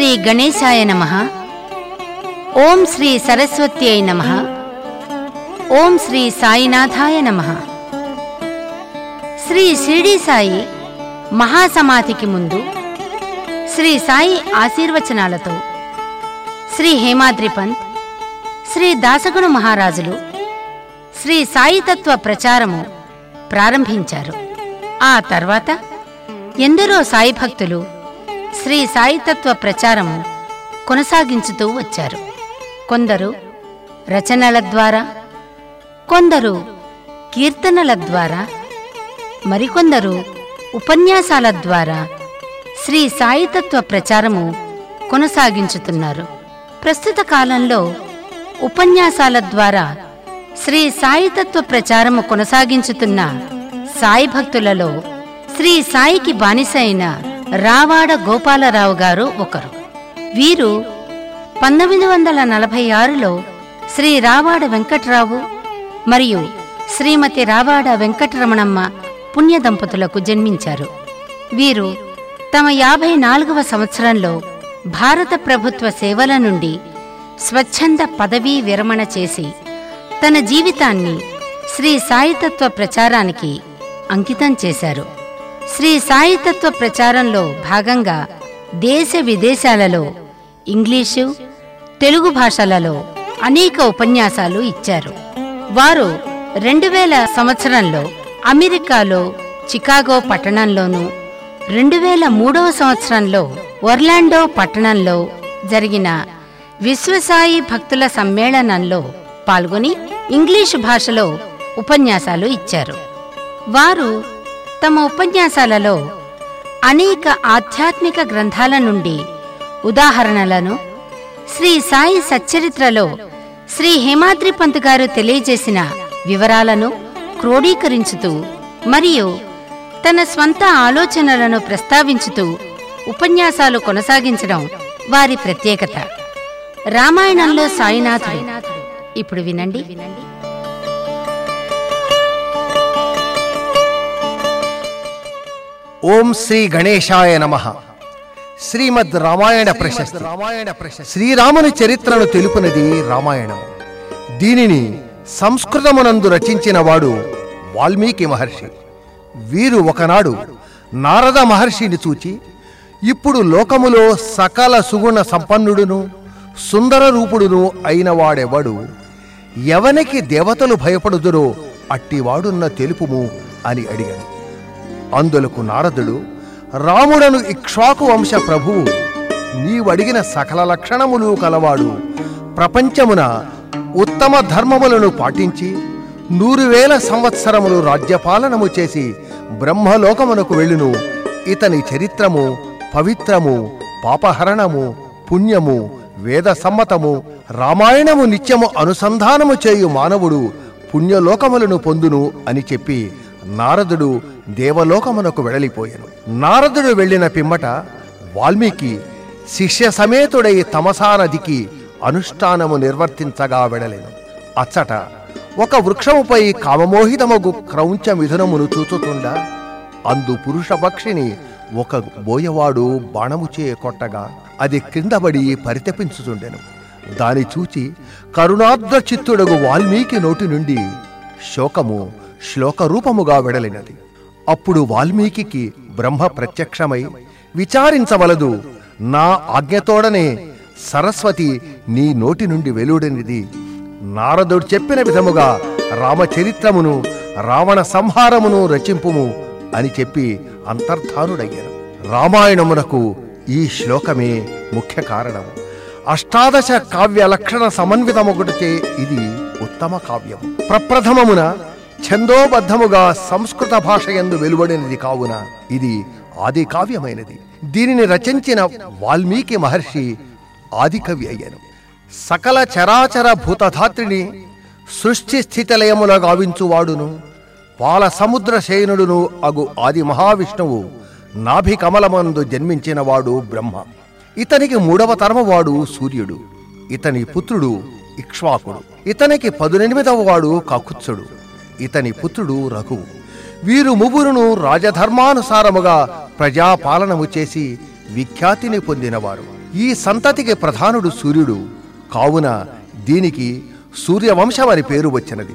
గణేశాయ నమ ఓం శ్రీ సరస్వత్యై నమ ఓం శ్రీ సాయినాథాయ నమ శ్రీ షిరిడి సాయి మహాసమాధికి ముందు శ్రీ సాయి ఆశీర్వచనాలతో శ్రీ హేమాద్రి పంత్ శ్రీ దాసగుణ మహారాజులు శ్రీ సాయితత్వ ప్రచారము ప్రారంభించారు ఆ తర్వాత ఎందరో సాయి భక్తులు శ్రీ సాయితత్వ ప్రచారము కొనసాగించుతూ వచ్చారు కొందరు రచనల ద్వారా కొందరు కీర్తనల ద్వారా మరికొందరు ఉపన్యాసాల ద్వారా శ్రీ సాయితత్వ ప్రచారము కొనసాగించుతున్నారు ప్రస్తుత కాలంలో ఉపన్యాసాల ద్వారా శ్రీ సాయితత్వ ప్రచారము కొనసాగించుతున్న సాయి భక్తులలో శ్రీ సాయికి బానిస అయిన రావాడ గోపాలరావు గారు ఒకరు వీరు పంతొమ్మిది వందల నలభై ఆరులో శ్రీ రావాడ వెంకట్రావు మరియు శ్రీమతి రావాడ వెంకటరమణమ్మ పుణ్య దంపతులకు జన్మించారు వీరు తమ యాభై నాలుగవ సంవత్సరంలో భారత ప్రభుత్వ సేవల నుండి స్వచ్ఛంద పదవీ విరమణ చేసి తన జీవితాన్ని శ్రీ సాయితత్వ ప్రచారానికి అంకితం చేశారు శ్రీ సాయితత్వ ప్రచారంలో భాగంగా దేశ విదేశాలలో ఇంగ్లీషు తెలుగు భాషలలో అనేక ఉపన్యాసాలు ఇచ్చారు వారు రెండు వేల సంవత్సరంలో అమెరికాలో చికాగో పట్టణంలోనూ రెండు వేల మూడవ సంవత్సరంలో ఒర్లాండో పట్టణంలో జరిగిన విశ్వసాయి భక్తుల సమ్మేళనంలో పాల్గొని ఇంగ్లీషు భాషలో ఉపన్యాసాలు ఇచ్చారు వారు తమ ఉపన్యాసాలలో అనేక ఆధ్యాత్మిక గ్రంథాల నుండి ఉదాహరణలను శ్రీ సాయి సచ్చరిత్రలో శ్రీ హేమాద్రి పంత్ గారు తెలియజేసిన వివరాలను క్రోడీకరించుతూ మరియు తన స్వంత ఆలోచనలను ప్రస్తావించుతూ ఉపన్యాసాలు కొనసాగించడం వారి ప్రత్యేకత రామాయణంలో సాయినాథుడు ఇప్పుడు వినండి వినండి ఓం శ్రీ గణేశాయ నమ శ్రీమద్ రామాయణ ప్రశస్తి రామాయణ ప్రశస్తి శ్రీరాముని చరిత్రను తెలుపునది రామాయణం దీనిని సంస్కృతమునందు రచించిన వాడు వాల్మీకి మహర్షి వీరు ఒకనాడు నారద మహర్షిని చూచి ఇప్పుడు లోకములో సకల సుగుణ సంపన్నుడును సుందర రూపుడును అయిన వాడెవడు ఎవనికి దేవతలు భయపడుదురో అట్టివాడున్న తెలుపుము అని అడిగాడు అందులకు నారదుడు రాముడను ఇక్ష్వాకు వంశ ప్రభువు నీవడిగిన సకల లక్షణములు కలవాడు ప్రపంచమున ఉత్తమ ధర్మములను పాటించి నూరు వేల సంవత్సరములు రాజ్యపాలనము చేసి బ్రహ్మలోకమునకు వెళ్ళును ఇతని చరిత్రము పవిత్రము పాపహరణము పుణ్యము వేద సమ్మతము రామాయణము నిత్యము అనుసంధానము చేయు మానవుడు పుణ్యలోకములను పొందును అని చెప్పి నారదుడు దేవలోకమునకు వెడలిపోయాను నారదుడు వెళ్ళిన పిమ్మట వాల్మీకి శిష్య సమేతుడై తమసా నదికి అనుష్ఠానము నిర్వర్తించగా వెడలేను అచ్చట ఒక వృక్షముపై కామమోహితమగు క్రౌంచ మిథునమును చూచుతుండా అందు పురుష పక్షిని ఒక బోయవాడు బాణముచే కొట్టగా అది క్రిందబడి పరితపించుచుండెను దాని చూచి కరుణాద్ర చిత్తుడగు వాల్మీకి నోటి నుండి శోకము శ్లోకరూపముగా వెడలినది అప్పుడు వాల్మీకి బ్రహ్మ ప్రత్యక్షమై విచారించవలదు నా ఆజ్ఞతోడనే సరస్వతి నీ నోటి నుండి వెలువడినది నారదుడు చెప్పిన విధముగా రామచరిత్రమును రావణ సంహారమును రచింపుము అని చెప్పి అంతర్ధానుడయ్యాను రామాయణమునకు ఈ శ్లోకమే ముఖ్య కారణము అష్టాదశ కావ్య లక్షణ సమన్వితమొకటిచే ఇది ఉత్తమ కావ్యం ప్రప్రథమమున ఛందోబద్ధముగా సంస్కృత భాష యందు వెలువడినది కావున ఇది ఆది కావ్యమైనది దీనిని రచించిన వాల్మీకి మహర్షి ఆది కవి అయ్యాను సకల చరాచర భూతధాత్రిని సృష్టి స్థితిలయముల గావించువాడును పాల సముద్ర శయనుడును అగు ఆది మహావిష్ణువు నాభి కమలమందు జన్మించినవాడు బ్రహ్మ ఇతనికి మూడవ తరమవాడు సూర్యుడు ఇతని పుత్రుడు ఇక్ష్వాకుడు ఇతనికి పదునెనిమిదవ వాడు కకుత్సుడు ఇతని పుత్రుడు రఘువు వీరు ముగ్గురును రాజధర్మానుసారముగా ప్రజాపాలనము చేసి విఖ్యాతిని పొందినవారు ఈ సంతతికి ప్రధానుడు సూర్యుడు కావున దీనికి సూర్యవంశం అని పేరు వచ్చినది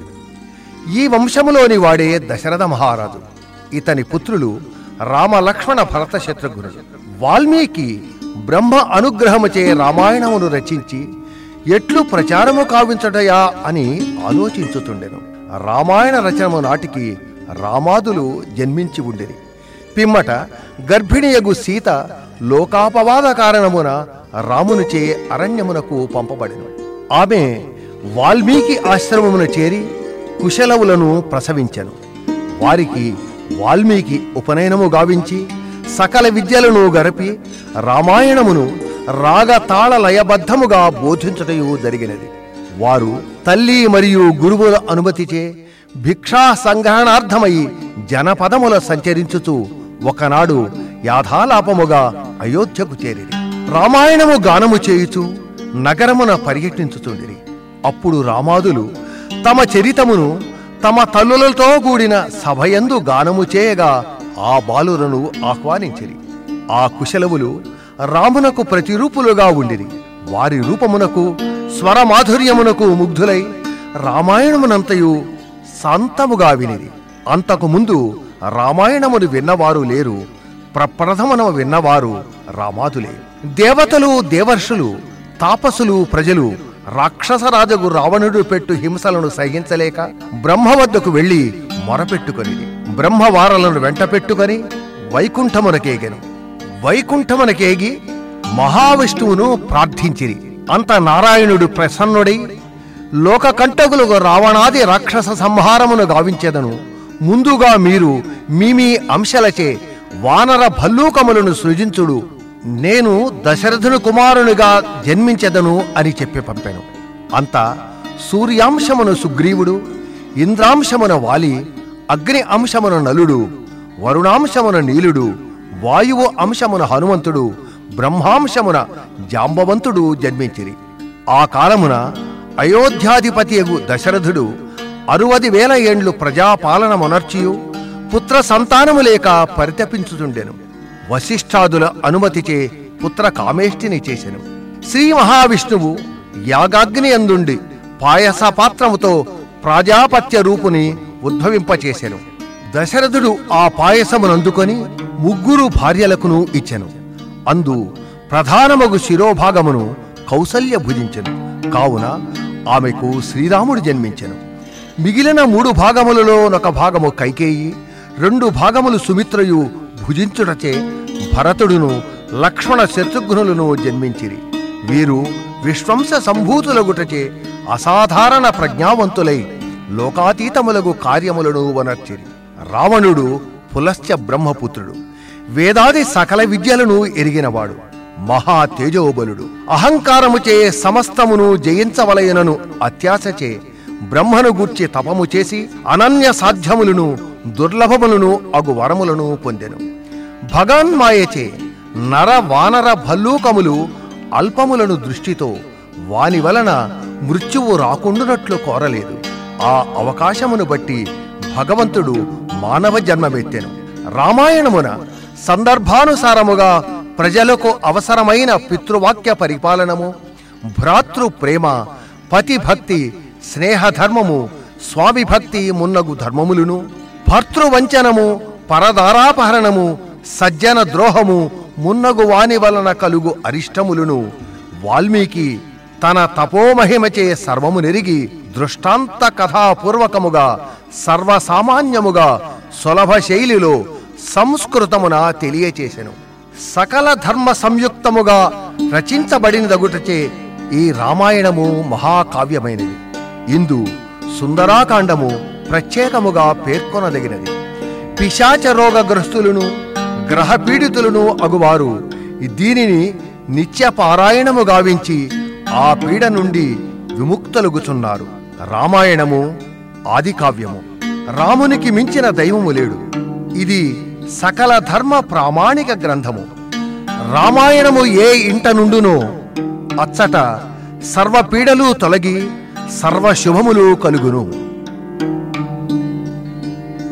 ఈ వంశములోని వాడే దశరథ మహారాజు ఇతని పుత్రులు రామ లక్ష్మణ భరత శత్రుఘ్నుడు వాల్మీకి బ్రహ్మ అనుగ్రహముచే రామాయణమును రచించి ఎట్లు ప్రచారము కావించటయా అని ఆలోచించుతుండెను రామాయణ రచనము నాటికి రామాదులు జన్మించి ఉండిరి పిమ్మట గర్భిణియగు సీత లోకాపవాద కారణమున రామునిచే అరణ్యమునకు పంపబడెను ఆమె వాల్మీకి ఆశ్రమమును చేరి కుశలవులను ప్రసవించెను వారికి వాల్మీకి ఉపనయనము గావించి సకల విద్యలను గరపి రామాయణమును రాగ తాళ లయబద్ధముగా బోధించటయు జరిగినది వారు తల్లి మరియు గురువుల అనుమతిచే భిక్షా సంగ్రహణార్థమై జనపదముల సంచరించుచు ఒకనాడు యాథాలాపముగా అయోధ్యకు చేరిరి రామాయణము గానము చేయుచు నగరమున పర్యటించుచుండిరి అప్పుడు రామాదులు తమ చరితమును తమ తల్లులతో కూడిన సభయందు గానము చేయగా ఆ బాలురను ఆహ్వానించిరి ఆ కుశలవులు రామునకు ప్రతిరూపులుగా ఉండిరి వారి రూపమునకు స్వరమాధుర్యమునకు ముగ్ధులై రామాయణమునంతయు శాంతముగా వినిరి అంతకు ముందు రామాయణమును విన్నవారు లేరు ప్రప్రథమన విన్నవారు రామాదులే దేవతలు దేవర్షులు తాపసులు ప్రజలు రాక్షసరాజగు రావణుడు పెట్టు హింసలను సహించలేక బ్రహ్మ వద్దకు వెళ్లి మొరపెట్టుకొని బ్రహ్మవారలను వెంట పెట్టుకొని వైకుంఠమునకేగెను వైకుంఠమునకేగి మహావిష్ణువును ప్రార్థించిరి అంత నారాయణుడు ప్రసన్నుడై లోకకంటకులకు రావణాది రాక్షస సంహారమును గావించెదను ముందుగా మీరు మీ మీ అంశలచే వానర భల్లూకములను సృజించుడు నేను దశరథుని కుమారునిగా జన్మించెదను అని చెప్పి పంపెను అంత సూర్యాంశమున సుగ్రీవుడు ఇంద్రాంశమున వాలి అగ్ని అంశమున నలుడు వరుణాంశమున నీలుడు వాయువు అంశమున హనుమంతుడు బ్రహ్మాంశమున జాంబవంతుడు జన్మించిరి ఆ కాలమున అయోధ్యాధిపతియగు దశరథుడు అరువది వేల ఏండ్లు ప్రజాపాలన మొనర్చియు పుత్ర సంతానము లేక పరితపించుచుండెను వశిష్ఠాదుల అనుమతిచే పుత్ర కామేష్టిని చేసెను శ్రీ మహావిష్ణువు యాగాగ్ని అందుండి పాయస పాత్రముతో ప్రాజాపత్య రూపుని ఉద్భవింపచేసెను దశరథుడు ఆ పాయసమునందుకొని ముగ్గురు భార్యలకును ఇచ్చెను అందు ప్రధానమగు శిరోభాగమును కౌసల్య భుజించెను కావున ఆమెకు శ్రీరాముడు జన్మించెను మిగిలిన మూడు భాగములలో ఒక భాగము కైకేయి రెండు భాగములు సుమిత్రయు భుజించుటచే భరతుడును లక్ష్మణ శత్రుఘ్నులను జన్మించిరి వీరు విశ్వంస సంభూతులగుటచే అసాధారణ ప్రజ్ఞావంతులై లోకాతీతములగు కార్యములను వనర్చిరి రావణుడు పులశ్చ బ్రహ్మపుత్రుడు వేదాది సకల విద్యలను ఎరిగినవాడు మహా తేజోబలుడు అహంకారముచే సమస్తమును జయించవలయనను అత్యాశచే బ్రహ్మను గూర్చి తపము చేసి అనన్య సాధ్యములను దుర్లభములను అగు వరములను పొందెను భగాన్మాయచే నర వానర భల్లూకములు అల్పములను దృష్టితో వాని వలన మృత్యువు రాకుండునట్లు కోరలేదు ఆ అవకాశమును బట్టి భగవంతుడు మానవ జన్మమెత్తెను రామాయణమున సందర్భానుసారముగా ప్రజలకు అవసరమైన పితృవాక్య పరిపాలనము భ్రాతృ ప్రేమ పతి భక్తి స్నేహధర్మము స్వామి భక్తి మున్నగు ధర్మములను భర్తృవంచనము పరదారాపహరణము సజ్జన ద్రోహము మున్నగు వాని వలన కలుగు అరిష్టములను వాల్మీకి తన తపోమహిమచే సర్వము నెరిగి దృష్టాంత కథాపూర్వకముగా సర్వసామాన్యముగా సులభ శైలిలో సంస్కృతమున తెలియచేసెను సకల ధర్మ సంయుక్తముగా రచించబడినదగుటచే ఈ రామాయణము మహాకావ్యమైనది ఇందు సుందరాకాండము ప్రత్యేకముగా పేర్కొనదగినది పిశాచ రోగగ్రస్తులను గ్రహపీడితులను అగువారు దీనిని నిత్య పారాయణము గావించి ఆ పీడ నుండి విముక్తులుగుచున్నారు రామాయణము ఆది కావ్యము రామునికి మించిన దైవము లేడు ఇది సకల ధర్మ ప్రామాణిక గ్రంథము రామాయణము ఏ ఇంట నుండునో అచ్చట సర్వ పీడలు తొలగి సర్వ శుభములు కలుగును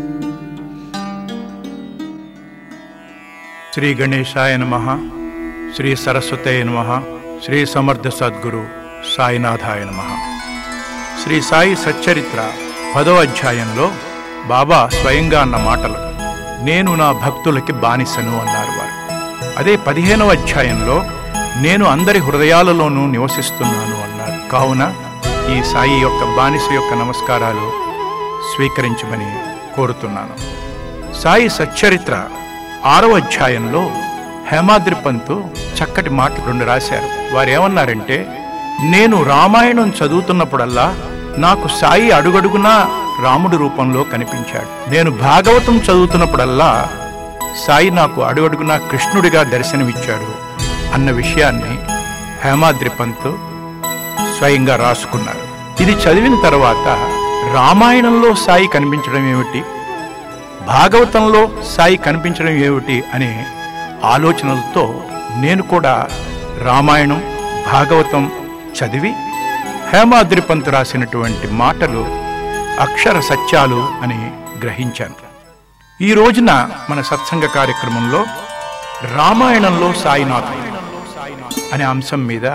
శ్రీ గణేశాయ నమ శ్రీ సరస్వతే నమ శ్రీ సమర్థ సద్గురు సాయినాథాయ నమ శ్రీ సాయి సచ్చరిత్ర పదో అధ్యాయంలో బాబా స్వయంగా అన్న మాటలు నేను నా భక్తులకి బానిసను అన్నారు వారు అదే పదిహేనవ అధ్యాయంలో నేను అందరి హృదయాలలోనూ నివసిస్తున్నాను అన్నారు కావున ఈ సాయి యొక్క బానిస యొక్క నమస్కారాలు స్వీకరించమని కోరుతున్నాను సాయి సచ్చరిత్ర ఆరవ అధ్యాయంలో హేమాద్రి పంతు చక్కటి మాటలు రెండు రాశారు వారు ఏమన్నారంటే నేను రామాయణం చదువుతున్నప్పుడల్లా నాకు సాయి అడుగడుగునా రాముడి రూపంలో కనిపించాడు నేను భాగవతం చదువుతున్నప్పుడల్లా సాయి నాకు అడుగడుగునా కృష్ణుడిగా దర్శనమిచ్చాడు అన్న విషయాన్ని హేమాద్రి పంతు స్వయంగా రాసుకున్నారు ఇది చదివిన తర్వాత రామాయణంలో సాయి కనిపించడం ఏమిటి భాగవతంలో సాయి కనిపించడం ఏమిటి అనే ఆలోచనలతో నేను కూడా రామాయణం భాగవతం చదివి హేమాద్రి పంతు రాసినటువంటి మాటలు అక్షర సత్యాలు అని గ్రహించాను ఈ రోజున మన సత్సంగ కార్యక్రమంలో రామాయణంలో సాయినాథ్ అనే అంశం మీద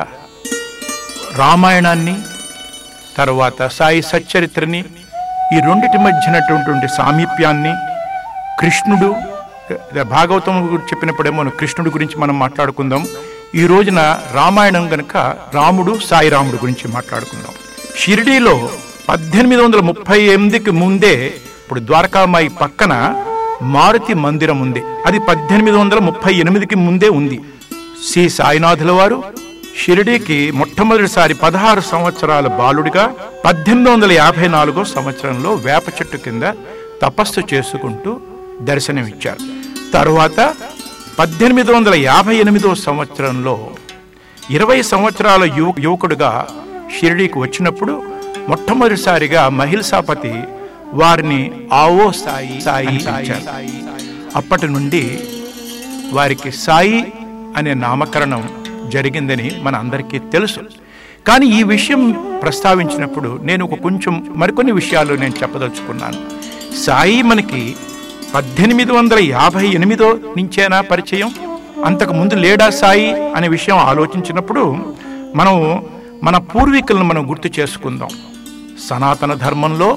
రామాయణాన్ని తర్వాత సాయి సచ్చరిత్రని ఈ రెండిటి మధ్యనటువంటి సామీప్యాన్ని కృష్ణుడు ఏ, భాగవతం గురించి చెప్పినప్పుడేమో కృష్ణుడి గురించి మనం మాట్లాడుకుందాం ఈ రోజున రామాయణం గనుక రాముడు సాయిరాముడు గురించి మాట్లాడుకుందాం షిరిడీలో పద్దెనిమిది వందల ముప్పై ఎనిమిదికి ముందే ఇప్పుడు ద్వారకామాయి పక్కన మారుతి మందిరం ఉంది అది పద్దెనిమిది వందల ముప్పై ఎనిమిదికి ముందే ఉంది శ్రీ సాయినాథుల వారు షిరిడీకి మొట్టమొదటిసారి పదహారు సంవత్సరాల బాలుడిగా పద్దెనిమిది వందల యాభై నాలుగో సంవత్సరంలో వేప చెట్టు కింద తపస్సు చేసుకుంటూ దర్శనమిచ్చారు తరువాత పద్దెనిమిది వందల యాభై ఎనిమిదో సంవత్సరంలో ఇరవై సంవత్సరాల యువ యువకుడుగా షిరిడీకి వచ్చినప్పుడు మొట్టమొదటిసారిగా మహిళసాపతి వారిని ఆవో సాయి సాయి అని పిలిచారు. అప్పటి నుండి వారికి సాయి అనే నామకరణం జరిగిందని మన అందరికీ తెలుసు కానీ ఈ విషయం ప్రస్తావించినప్పుడు నేను ఒక కొంచెం మరికొన్ని విషయాలు నేను చెప్పదలుచుకున్నాను సాయి మనకి పద్దెనిమిది వందల యాభై ఎనిమిదో నుంచేనా పరిచయం అంతకు ముందు లేడా సాయి అనే విషయం ఆలోచించినప్పుడు మనం మన పూర్వీకులను మనం గుర్తు చేసుకుందాం సనాతన ధర్మంలో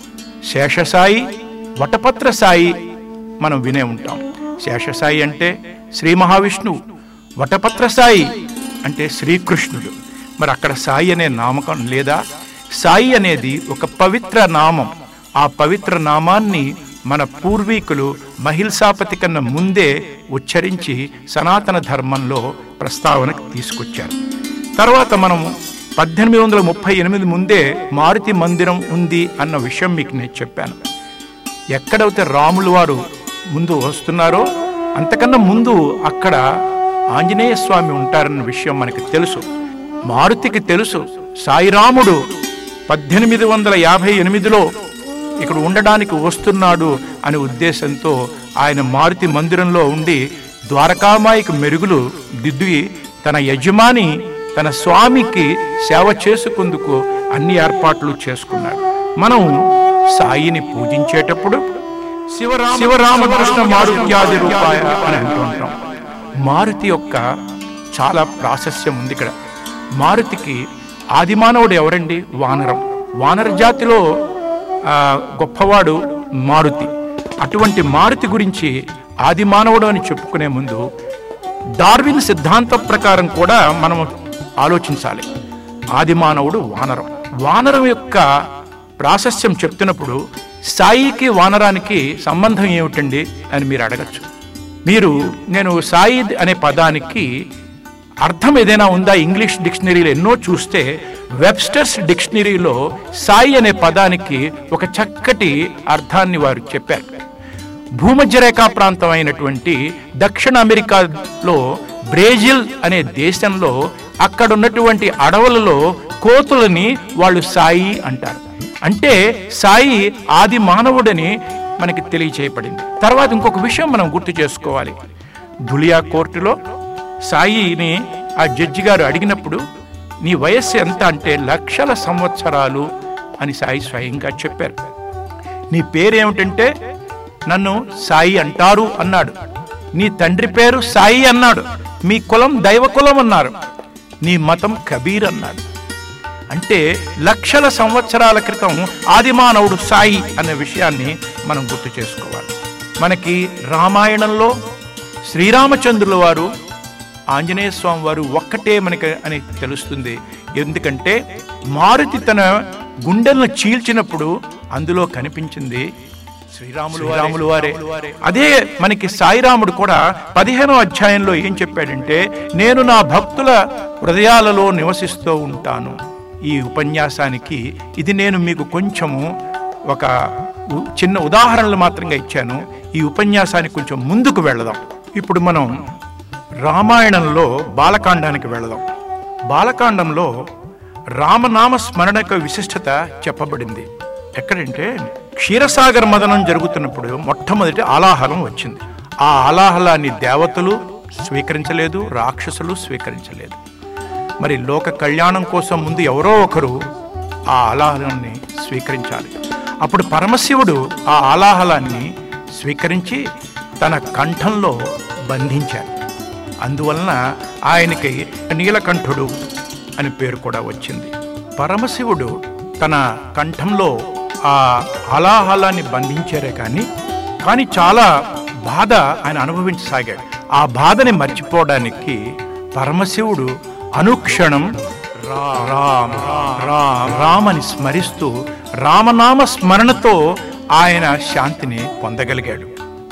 శేషసాయి వటపత్ర సాయి మనం వినే ఉంటాం శేషసాయి అంటే శ్రీ మహావిష్ణువు వటపత్ర సాయి అంటే శ్రీకృష్ణుడు మరి అక్కడ సాయి అనే నామకం లేదా సాయి అనేది ఒక పవిత్ర నామం ఆ పవిత్ర నామాన్ని మన పూర్వీకులు మహిళసాపతి కన్నా ముందే ఉచ్చరించి సనాతన ధర్మంలో ప్రస్తావనకు తీసుకొచ్చారు తర్వాత మనం పద్దెనిమిది వందల ముప్పై ఎనిమిది ముందే మారుతి మందిరం ఉంది అన్న విషయం మీకు నేను చెప్పాను ఎక్కడైతే రాములు వారు ముందు వస్తున్నారో అంతకన్నా ముందు అక్కడ ఆంజనేయ స్వామి ఉంటారన్న విషయం మనకి తెలుసు మారుతికి తెలుసు సాయిరాముడు పద్దెనిమిది వందల యాభై ఎనిమిదిలో ఇక్కడ ఉండడానికి వస్తున్నాడు అనే ఉద్దేశంతో ఆయన మారుతి మందిరంలో ఉండి ద్వారకామాయికి మెరుగులు దిద్ది తన యజమాని తన స్వామికి సేవ చేసుకుందుకు అన్ని ఏర్పాట్లు చేసుకున్నాడు మనం సాయిని పూజించేటప్పుడు శివరామ శివరామకృష్ణ మారుత్యాది రూపాయ అని అంటూ ఉంటాం మారుతి యొక్క చాలా ప్రాశస్యం ఉంది ఇక్కడ మారుతికి ఆదిమానవుడు ఎవరండి వానరం వానర జాతిలో ఆ, గొప్పవాడు మారుతి అటువంటి మారుతి గురించి ఆది మానవుడు అని చెప్పుకునే ముందు డార్విన్ సిద్ధాంతం ప్రకారం కూడా మనం ఆలోచించాలి ఆది మానవుడు వానరం వానరం యొక్క ప్రాశస్యం చెప్తున్నప్పుడు సాయికి వానరానికి సంబంధం ఏమిటండి అని మీరు అడగచ్చు మీరు నేను సాయి అనే పదానికి అర్థం ఏదైనా ఉందా ఇంగ్లీష్ డిక్షనరీలో ఎన్నో చూస్తే వెబ్స్టర్స్ డిక్షనరీలో సాయి అనే పదానికి ఒక చక్కటి అర్థాన్ని వారు చెప్పారు భూమధ్యరేఖా ప్రాంతం అయినటువంటి దక్షిణ అమెరికాలో బ్రెజిల్ అనే దేశంలో అక్కడ ఉన్నటువంటి అడవులలో కోతులని వాళ్ళు సాయి అంటారు అంటే సాయి ఆది మానవుడని మనకి తెలియచేయబడింది తర్వాత ఇంకొక విషయం మనం గుర్తు చేసుకోవాలి ధులియా కోర్టులో సాయిని ఆ జడ్జి గారు అడిగినప్పుడు నీ వయస్సు ఎంత అంటే లక్షల సంవత్సరాలు అని సాయి స్వయంగా చెప్పారు నీ పేరేమిటంటే నన్ను సాయి అంటారు అన్నాడు నీ తండ్రి పేరు సాయి అన్నాడు మీ కులం దైవ కులం అన్నారు నీ మతం కబీర్ అన్నాడు అంటే లక్షల సంవత్సరాల క్రితం ఆదిమానవుడు సాయి అనే విషయాన్ని మనం గుర్తు చేసుకోవాలి మనకి రామాయణంలో శ్రీరామచంద్రుల వారు ఆంజనేయ స్వామి వారు ఒక్కటే మనకి అని తెలుస్తుంది ఎందుకంటే మారుతి తన గుండెలను చీల్చినప్పుడు అందులో కనిపించింది శ్రీరాములు రాములు వారే అదే మనకి సాయిరాముడు కూడా పదిహేనో అధ్యాయంలో ఏం చెప్పాడంటే నేను నా భక్తుల హృదయాలలో నివసిస్తూ ఉంటాను ఈ ఉపన్యాసానికి ఇది నేను మీకు కొంచెము ఒక ఉ- చిన్న ఉదాహరణలు మాత్రంగా ఇచ్చాను ఈ ఉపన్యాసానికి కొంచెం ముందుకు వెళదాం ఇప్పుడు మనం రామాయణంలో బాలకాండానికి వెళదాం బాలకాండంలో రామనామ స్మరణ యొక్క విశిష్టత చెప్పబడింది ఎక్కడంటే క్షీరసాగర మదనం జరుగుతున్నప్పుడు మొట్టమొదటి ఆలాహలం వచ్చింది ఆ ఆలాహలాన్ని దేవతలు స్వీకరించలేదు రాక్షసులు స్వీకరించలేదు మరి లోక కళ్యాణం కోసం ముందు ఎవరో ఒకరు ఆ ఆలాహలాన్ని స్వీకరించాలి అప్పుడు పరమశివుడు ఆ ఆలాహలాన్ని స్వీకరించి తన కంఠంలో బంధించారు అందువలన ఆయనకి నీలకంఠుడు అని పేరు కూడా వచ్చింది పరమశివుడు తన కంఠంలో ఆ హలాహలాన్ని బంధించారే కానీ కానీ చాలా బాధ ఆయన అనుభవించసాగాడు ఆ బాధని మర్చిపోవడానికి పరమశివుడు అనుక్షణం రా రామ్ రామ్ రామ్ అని స్మరిస్తూ రామనామ స్మరణతో ఆయన శాంతిని పొందగలిగాడు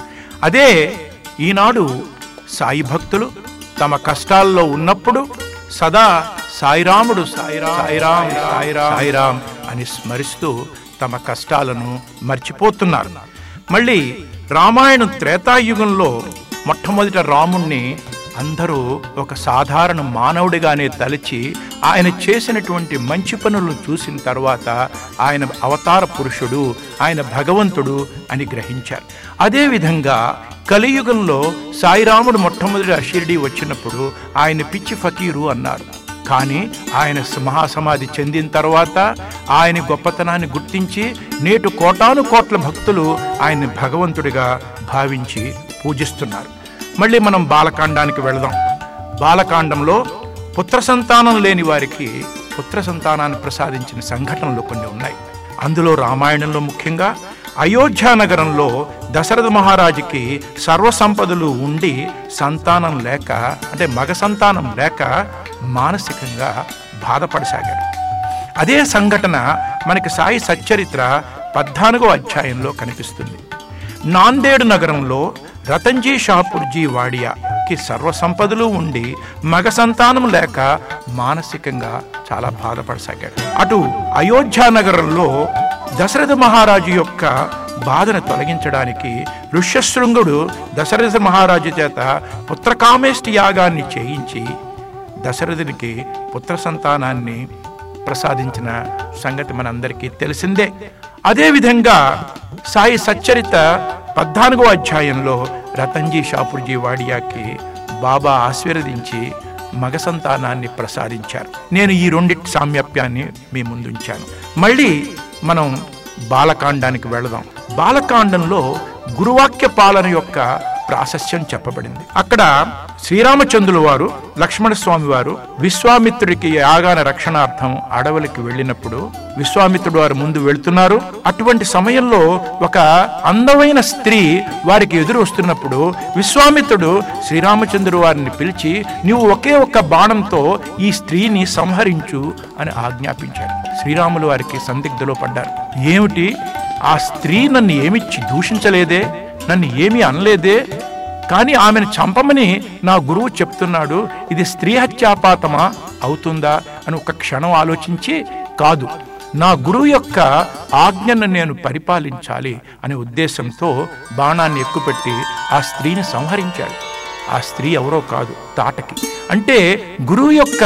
అదే ఈనాడు సాయి భక్తులు తమ కష్టాల్లో ఉన్నప్పుడు సదా సాయిరాముడు సాయిరామ్ సాయిరామ్ సాయిరామ్ సాయిరామ్ అని స్మరిస్తూ తమ కష్టాలను మర్చిపోతున్నారు మళ్ళీ రామాయణం త్రేతాయుగంలో మొట్టమొదట రాముణ్ణి అందరూ ఒక సాధారణ మానవుడిగానే తలచి ఆయన చేసినటువంటి మంచి పనులను చూసిన తర్వాత ఆయన అవతార పురుషుడు ఆయన భగవంతుడు అని గ్రహించారు అదేవిధంగా కలియుగంలో సాయిరాముడు మొట్టమొదటి షిరిడి వచ్చినప్పుడు ఆయన పిచ్చి ఫకీరు అన్నారు కానీ ఆయన మహాసమాధి చెందిన తర్వాత ఆయన గొప్పతనాన్ని గుర్తించి నేటు కోటాను కోట్ల భక్తులు ఆయన్ని భగవంతుడిగా భావించి పూజిస్తున్నారు మళ్ళీ మనం బాలకాండానికి వెళదాం బాలకాండంలో పుత్ర సంతానం లేని వారికి పుత్ర సంతానాన్ని ప్రసాదించిన సంఘటనలు కొన్ని ఉన్నాయి అందులో రామాయణంలో ముఖ్యంగా అయోధ్య నగరంలో దశరథ మహారాజుకి సర్వసంపదలు ఉండి సంతానం లేక అంటే మగ సంతానం లేక మానసికంగా బాధపడసాగాడు అదే సంఘటన మనకి సాయి సచ్చరిత్ర పద్నాలుగో అధ్యాయంలో కనిపిస్తుంది నాందేడు నగరంలో రతన్జీ షాపూర్జీ వాడియాకి సర్వసంపదలు ఉండి మగ సంతానం లేక మానసికంగా చాలా బాధపడసాగాడు అటు అయోధ్య నగరంలో దశరథ మహారాజు యొక్క బాధను తొలగించడానికి ఋష్యశృంగుడు దశరథ మహారాజు చేత పుత్రకామేష్టి యాగాన్ని చేయించి దశరథునికి పుత్ర సంతానాన్ని ప్రసాదించిన సంగతి మనందరికీ తెలిసిందే అదేవిధంగా సాయి సచ్చరిత పద్నాలుగో అధ్యాయంలో రతన్జీ షాపూర్జీ వాడియాకి బాబా ఆశీర్వదించి మగ సంతానాన్ని ప్రసాదించారు నేను ఈ రెండిటి సామ్యప్యాన్ని మీ ముందుంచాను మళ్ళీ మనం బాలకాండానికి వెళదాం బాలకాండంలో గురువాక్య పాలన యొక్క ప్రాశస్యం చెప్పబడింది అక్కడ శ్రీరామచంద్రుల వారు లక్ష్మణ స్వామి వారు విశ్వామిత్రుడికి యాగాన రక్షణార్థం అడవులకి వెళ్ళినప్పుడు విశ్వామిత్రుడు వారు ముందు వెళ్తున్నారు అటువంటి సమయంలో ఒక అందమైన స్త్రీ వారికి ఎదురు వస్తున్నప్పుడు విశ్వామిత్రుడు శ్రీరామచంద్రుడు వారిని పిలిచి నీవు ఒకే ఒక్క బాణంతో ఈ స్త్రీని సంహరించు అని ఆజ్ఞాపించాడు శ్రీరాములు వారికి సందిగ్ధలో పడ్డారు ఏమిటి ఆ స్త్రీ నన్ను ఏమిచ్చి దూషించలేదే నన్ను ఏమీ అనలేదే కానీ ఆమెను చంపమని నా గురువు చెప్తున్నాడు ఇది స్త్రీ హత్యాపాతమా అవుతుందా అని ఒక క్షణం ఆలోచించి కాదు నా గురువు యొక్క ఆజ్ఞను నేను పరిపాలించాలి అనే ఉద్దేశంతో బాణాన్ని ఎక్కుపెట్టి ఆ స్త్రీని సంహరించాడు ఆ స్త్రీ ఎవరో కాదు తాటకి అంటే గురువు యొక్క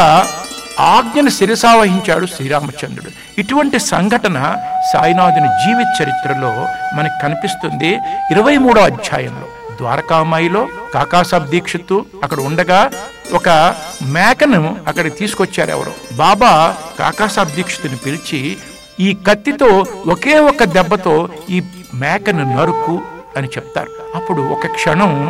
ఆజ్ఞను శిరసావహించాడు శ్రీరామచంద్రుడు ఇటువంటి సంఘటన సాయినాథుని జీవిత చరిత్రలో మనకు కనిపిస్తుంది ఇరవై మూడో అధ్యాయంలో ద్వారకామాయిలో కాకాసాబ్ దీక్షిత్తు అక్కడ ఉండగా ఒక మేకను అక్కడ తీసుకొచ్చారు ఎవరు బాబా కాకాసాబ్ దీక్షితుని పిలిచి ఈ కత్తితో ఒకే ఒక దెబ్బతో ఈ మేకను నరుకు అని చెప్తారు అప్పుడు ఒక క్షణం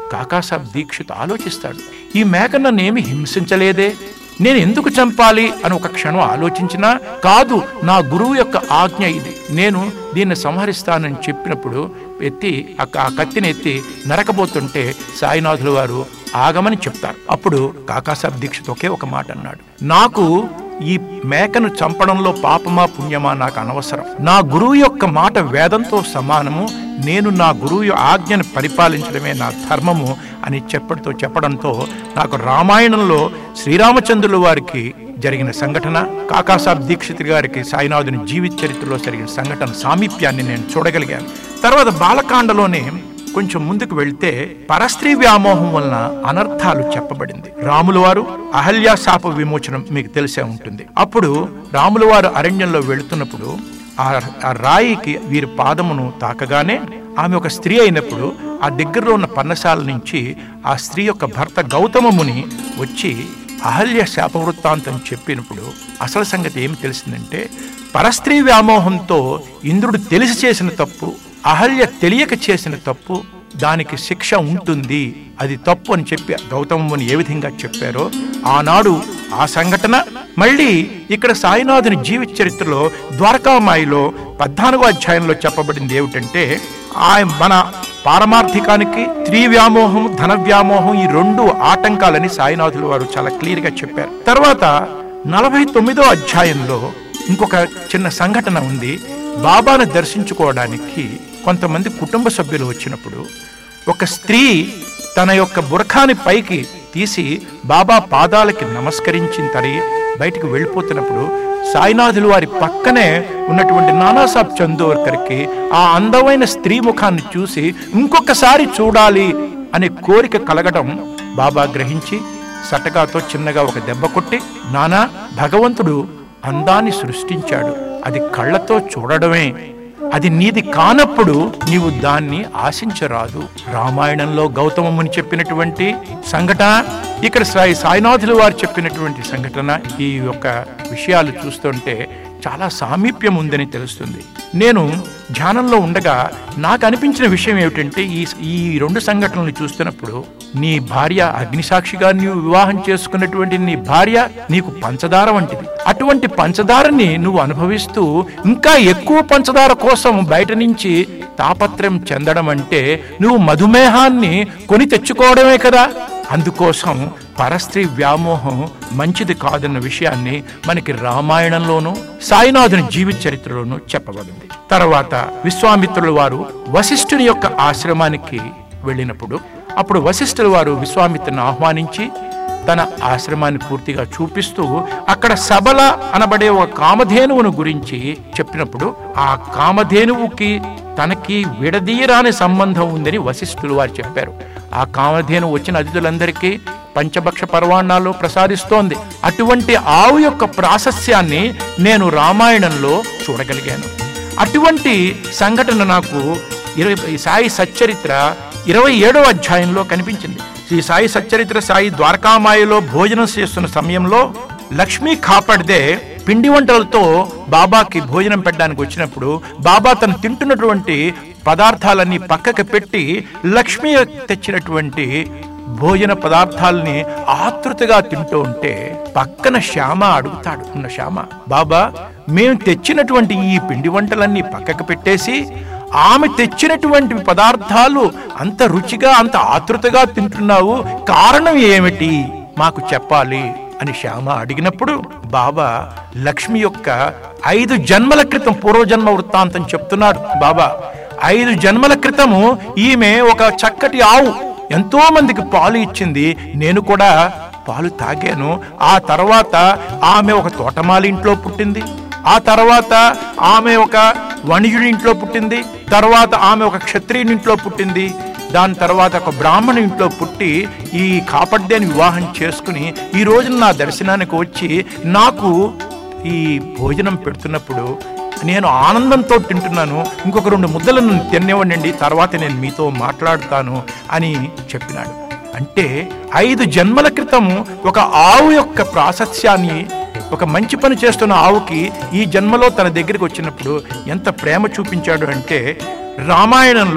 కాకాసాబ్ దీక్షిత్ ఆలోచిస్తాడు ఈ మేక నన్నేమి హింసించలేదే నేను ఎందుకు చంపాలి అని ఒక క్షణం ఆలోచించినా కాదు నా గురువు యొక్క ఆజ్ఞ ఇది నేను దీన్ని సంహరిస్తానని చెప్పినప్పుడు ఎత్తి ఆ క- ఆ కత్తిని ఎత్తి నరకబోతుంటే సాయినాథుల వారు ఆగమని చెప్తారు అప్పుడు కాకాసాబ్ దీక్షిత్ ఒకే ఒక మాట అన్నాడు నాకు ఈ మేకను చంపడంలో పాపమా పుణ్యమా నాకు అనవసరం నా గురువు యొక్క మాట వేదంతో సమానము నేను నా గురువు యొక్క ఆజ్ఞను పరిపాలించడమే నా ధర్మము అని చెప్పడంతో చెప్పడంతో నాకు రామాయణంలో శ్రీరామచంద్రుల వారికి జరిగిన సంఘటన కాకాసాబ్ దీక్షిత్ గారికి సాయినాథుని జీవిత చరిత్రలో జరిగిన సంఘటన సామీప్యాన్ని నేను చూడగలిగాను తర్వాత బాలకాండలోనే కొంచెం ముందుకు వెళ్తే పరస్త్రీ వ్యామోహం వలన అనర్థాలు చెప్పబడింది రాముల వారు అహల్యా శాప విమోచనం మీకు తెలిసే ఉంటుంది అప్పుడు రాముల వారు అరణ్యంలో వెళుతున్నప్పుడు ఆ ఆ రాయికి వీరి పాదమును తాకగానే ఆమె ఒక స్త్రీ అయినప్పుడు ఆ దగ్గరలో ఉన్న పన్నశాల నుంచి ఆ స్త్రీ యొక్క భర్త గౌతమ ముని వచ్చి అహల్య శాపవృత్తాంతం చెప్పినప్పుడు అసలు సంగతి ఏమి తెలిసిందంటే పరస్త్రీ వ్యామోహంతో ఇంద్రుడు తెలిసి చేసిన తప్పు అహల్య తెలియక చేసిన తప్పు దానికి శిక్ష ఉంటుంది అది తప్పు అని చెప్పి గౌతముని ఏ విధంగా చెప్పారో ఆనాడు ఆ సంఘటన మళ్ళీ ఇక్కడ సాయినాథుని జీవిత చరిత్రలో ద్వారకామాయిలో పద్నాలుగో అధ్యాయంలో చెప్పబడింది ఏమిటంటే ఆయన మన పారమార్థికానికి స్త్రీ వ్యామోహం ధన వ్యామోహం ఈ రెండు ఆటంకాలని సాయినాథులు వారు చాలా క్లియర్ గా చెప్పారు తర్వాత నలభై తొమ్మిదో అధ్యాయంలో ఇంకొక చిన్న సంఘటన ఉంది బాబాను దర్శించుకోవడానికి కొంతమంది కుటుంబ సభ్యులు వచ్చినప్పుడు ఒక స్త్రీ తన యొక్క బురఖాని పైకి తీసి బాబా పాదాలకి నమస్కరించిన తరి బయటికి వెళ్ళిపోతున్నప్పుడు సాయినాథులు వారి పక్కనే ఉన్నటువంటి నానాసాబ్ చందోర్కర్కి ఆ అందమైన స్త్రీ ముఖాన్ని చూసి ఇంకొకసారి చూడాలి అనే కోరిక కలగడం బాబా గ్రహించి సటకాతో చిన్నగా ఒక దెబ్బ కొట్టి నానా భగవంతుడు అందాన్ని సృష్టించాడు అది కళ్ళతో చూడడమే అది నీది కానప్పుడు నీవు దాన్ని ఆశించరాదు రామాయణంలో గౌతమ ముని చెప్పినటువంటి సంఘటన ఇక్కడ సాయి సాయినాథులు వారు చెప్పినటువంటి సంఘటన ఈ యొక్క విషయాలు చూస్తుంటే చాలా సామీప్యం ఉందని తెలుస్తుంది నేను ధ్యానంలో ఉండగా నాకు అనిపించిన విషయం ఏమిటంటే ఈ ఈ రెండు సంఘటనలు చూస్తున్నప్పుడు నీ భార్య అగ్నిసాక్షిగా నీవు వివాహం చేసుకున్నటువంటి నీ భార్య నీకు పంచదార వంటిది అటువంటి పంచదారని నువ్వు అనుభవిస్తూ ఇంకా ఎక్కువ పంచదార కోసం బయట నుంచి తాపత్రయం చెందడం అంటే నువ్వు మధుమేహాన్ని కొని తెచ్చుకోవడమే కదా అందుకోసం పరస్త్రీ వ్యామోహం మంచిది కాదన్న విషయాన్ని మనకి రామాయణంలోనూ సాయినాథుని జీవిత చరిత్రలోనూ చెప్పబడింది తర్వాత విశ్వామిత్రుల వారు వశిష్ఠుని యొక్క ఆశ్రమానికి వెళ్ళినప్పుడు అప్పుడు వశిష్ఠుల వారు విశ్వామిత్రుని ఆహ్వానించి తన ఆశ్రమాన్ని పూర్తిగా చూపిస్తూ అక్కడ సబల అనబడే ఒక కామధేనువును గురించి చెప్పినప్పుడు ఆ కామధేనువుకి తనకి విడదీయరాని సంబంధం ఉందని వశిష్ఠులు వారు చెప్పారు ఆ కామధేను వచ్చిన అతిథులందరికీ పంచభక్ష పర్వాణాలు ప్రసాదిస్తోంది అటువంటి ఆవు యొక్క ప్రాశస్యాన్ని నేను రామాయణంలో చూడగలిగాను అటువంటి సంఘటన నాకు ఇరవై సాయి సచ్చరిత్ర ఇరవై ఏడవ అధ్యాయంలో కనిపించింది ఈ సాయి సచ్చరిత్ర సాయి ద్వారకామాయలో భోజనం చేస్తున్న సమయంలో లక్ష్మీ కాపాడితే పిండి వంటలతో బాబాకి భోజనం పెట్టడానికి వచ్చినప్పుడు బాబా తను తింటున్నటువంటి పదార్థాలన్నీ పక్కకి పెట్టి లక్ష్మి తెచ్చినటువంటి భోజన పదార్థాలని ఆతృతగా తింటూ ఉంటే పక్కన శ్యామ అడుగుతాడు ఉన్న శ్యామ బాబా మేము తెచ్చినటువంటి ఈ పిండి వంటలన్నీ పక్కకు పెట్టేసి ఆమె తెచ్చినటువంటి పదార్థాలు అంత రుచిగా అంత ఆతృతగా తింటున్నావు కారణం ఏమిటి మాకు చెప్పాలి అని శ్యామ అడిగినప్పుడు బాబా లక్ష్మి యొక్క ఐదు జన్మల క్రితం పూర్వజన్మ వృత్తాంతం చెప్తున్నాడు బాబా ఐదు జన్మల క్రితము ఈమె ఒక చక్కటి ఆవు ఎంతో మందికి పాలు ఇచ్చింది నేను కూడా పాలు తాగాను ఆ తర్వాత ఆమె ఒక తోటమాలి ఇంట్లో పుట్టింది ఆ తర్వాత ఆమె ఒక వణిజుడి ఇంట్లో పుట్టింది తర్వాత ఆమె ఒక క్షత్రియుని ఇంట్లో పుట్టింది దాని తర్వాత ఒక బ్రాహ్మణ ఇంట్లో పుట్టి ఈ కాపడ్డేని వివాహం చేసుకుని ఈ రోజున నా దర్శనానికి వచ్చి నాకు ఈ భోజనం పెడుతున్నప్పుడు నేను ఆనందంతో తింటున్నాను ఇంకొక రెండు ముద్దలను తినేవ్వండి తర్వాత నేను మీతో మాట్లాడుతాను అని చెప్పినాడు అంటే ఐదు జన్మల క్రితం ఒక ఆవు యొక్క ప్రాశస్యాన్ని ఒక మంచి పని చేస్తున్న ఆవుకి ఈ జన్మలో తన దగ్గరికి వచ్చినప్పుడు ఎంత ప్రేమ చూపించాడు అంటే రామాయణంలో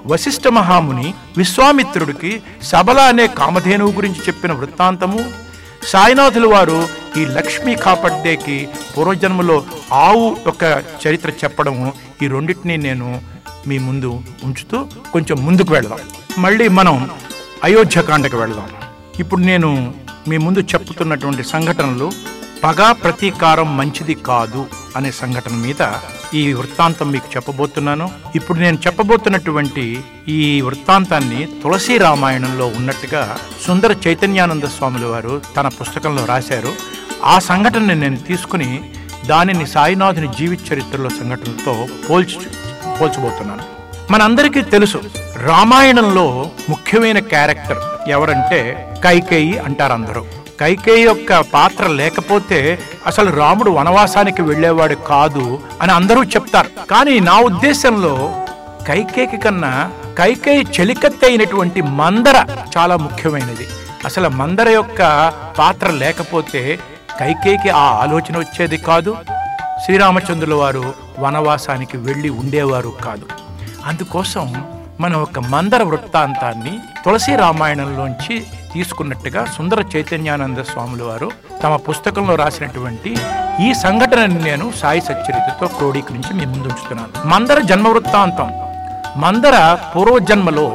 వశిష్ఠ మహాముని విశ్వామిత్రుడికి సబల అనే కామధేనువు గురించి చెప్పిన వృత్తాంతము సాయినాథుల వారు ఈ లక్ష్మీ కాపడ్డేకి పూర్వజన్మలో ఆవు యొక్క చరిత్ర చెప్పడము ఈ రెండింటినీ నేను మీ ముందు ఉంచుతూ కొంచెం ముందుకు వెళదాం మళ్ళీ మనం అయోధ్యకాండకు వెళదాం ఇప్పుడు నేను మీ ముందు చెప్పుతున్నటువంటి సంఘటనలు పగ ప్రతీకారం మంచిది కాదు అనే సంఘటన మీద ఈ వృత్తాంతం మీకు చెప్పబోతున్నాను ఇప్పుడు నేను చెప్పబోతున్నటువంటి ఈ వృత్తాంతాన్ని తులసి రామాయణంలో ఉన్నట్టుగా సుందర చైతన్యానంద స్వాముల వారు తన పుస్తకంలో రాశారు ఆ సంఘటనని నేను తీసుకుని దానిని సాయినాథుని జీవిత చరిత్రలో సంఘటనలతో పోల్చి పోల్చబోతున్నాను మనందరికీ తెలుసు రామాయణంలో ముఖ్యమైన క్యారెక్టర్ ఎవరంటే కైకేయి అంటారు అందరూ కైకేయి యొక్క పాత్ర లేకపోతే అసలు రాముడు వనవాసానికి వెళ్ళేవాడు కాదు అని అందరూ చెప్తారు కానీ నా ఉద్దేశంలో కైకేయి కన్నా కైకేయి చెలికత్తి అయినటువంటి మందర చాలా ముఖ్యమైనది అసలు మందర యొక్క పాత్ర లేకపోతే కైకేయికి ఆ ఆలోచన వచ్చేది కాదు శ్రీరామచంద్రుల వారు వనవాసానికి వెళ్ళి ఉండేవారు కాదు అందుకోసం మనం ఒక మందర వృత్తాంతాన్ని తులసి రామాయణంలోంచి తీసుకున్నట్టుగా సుందర చైతన్యానంద స్వాముల వారు తమ పుస్తకంలో రాసినటువంటి ఈ సంఘటనని నేను సాయి సచ్చరితతో క్రోడీకరించి మీ ముందు ఉంచుతున్నాను మందర జన్మ వృత్తాంతం మందర పూర్వజన్మలో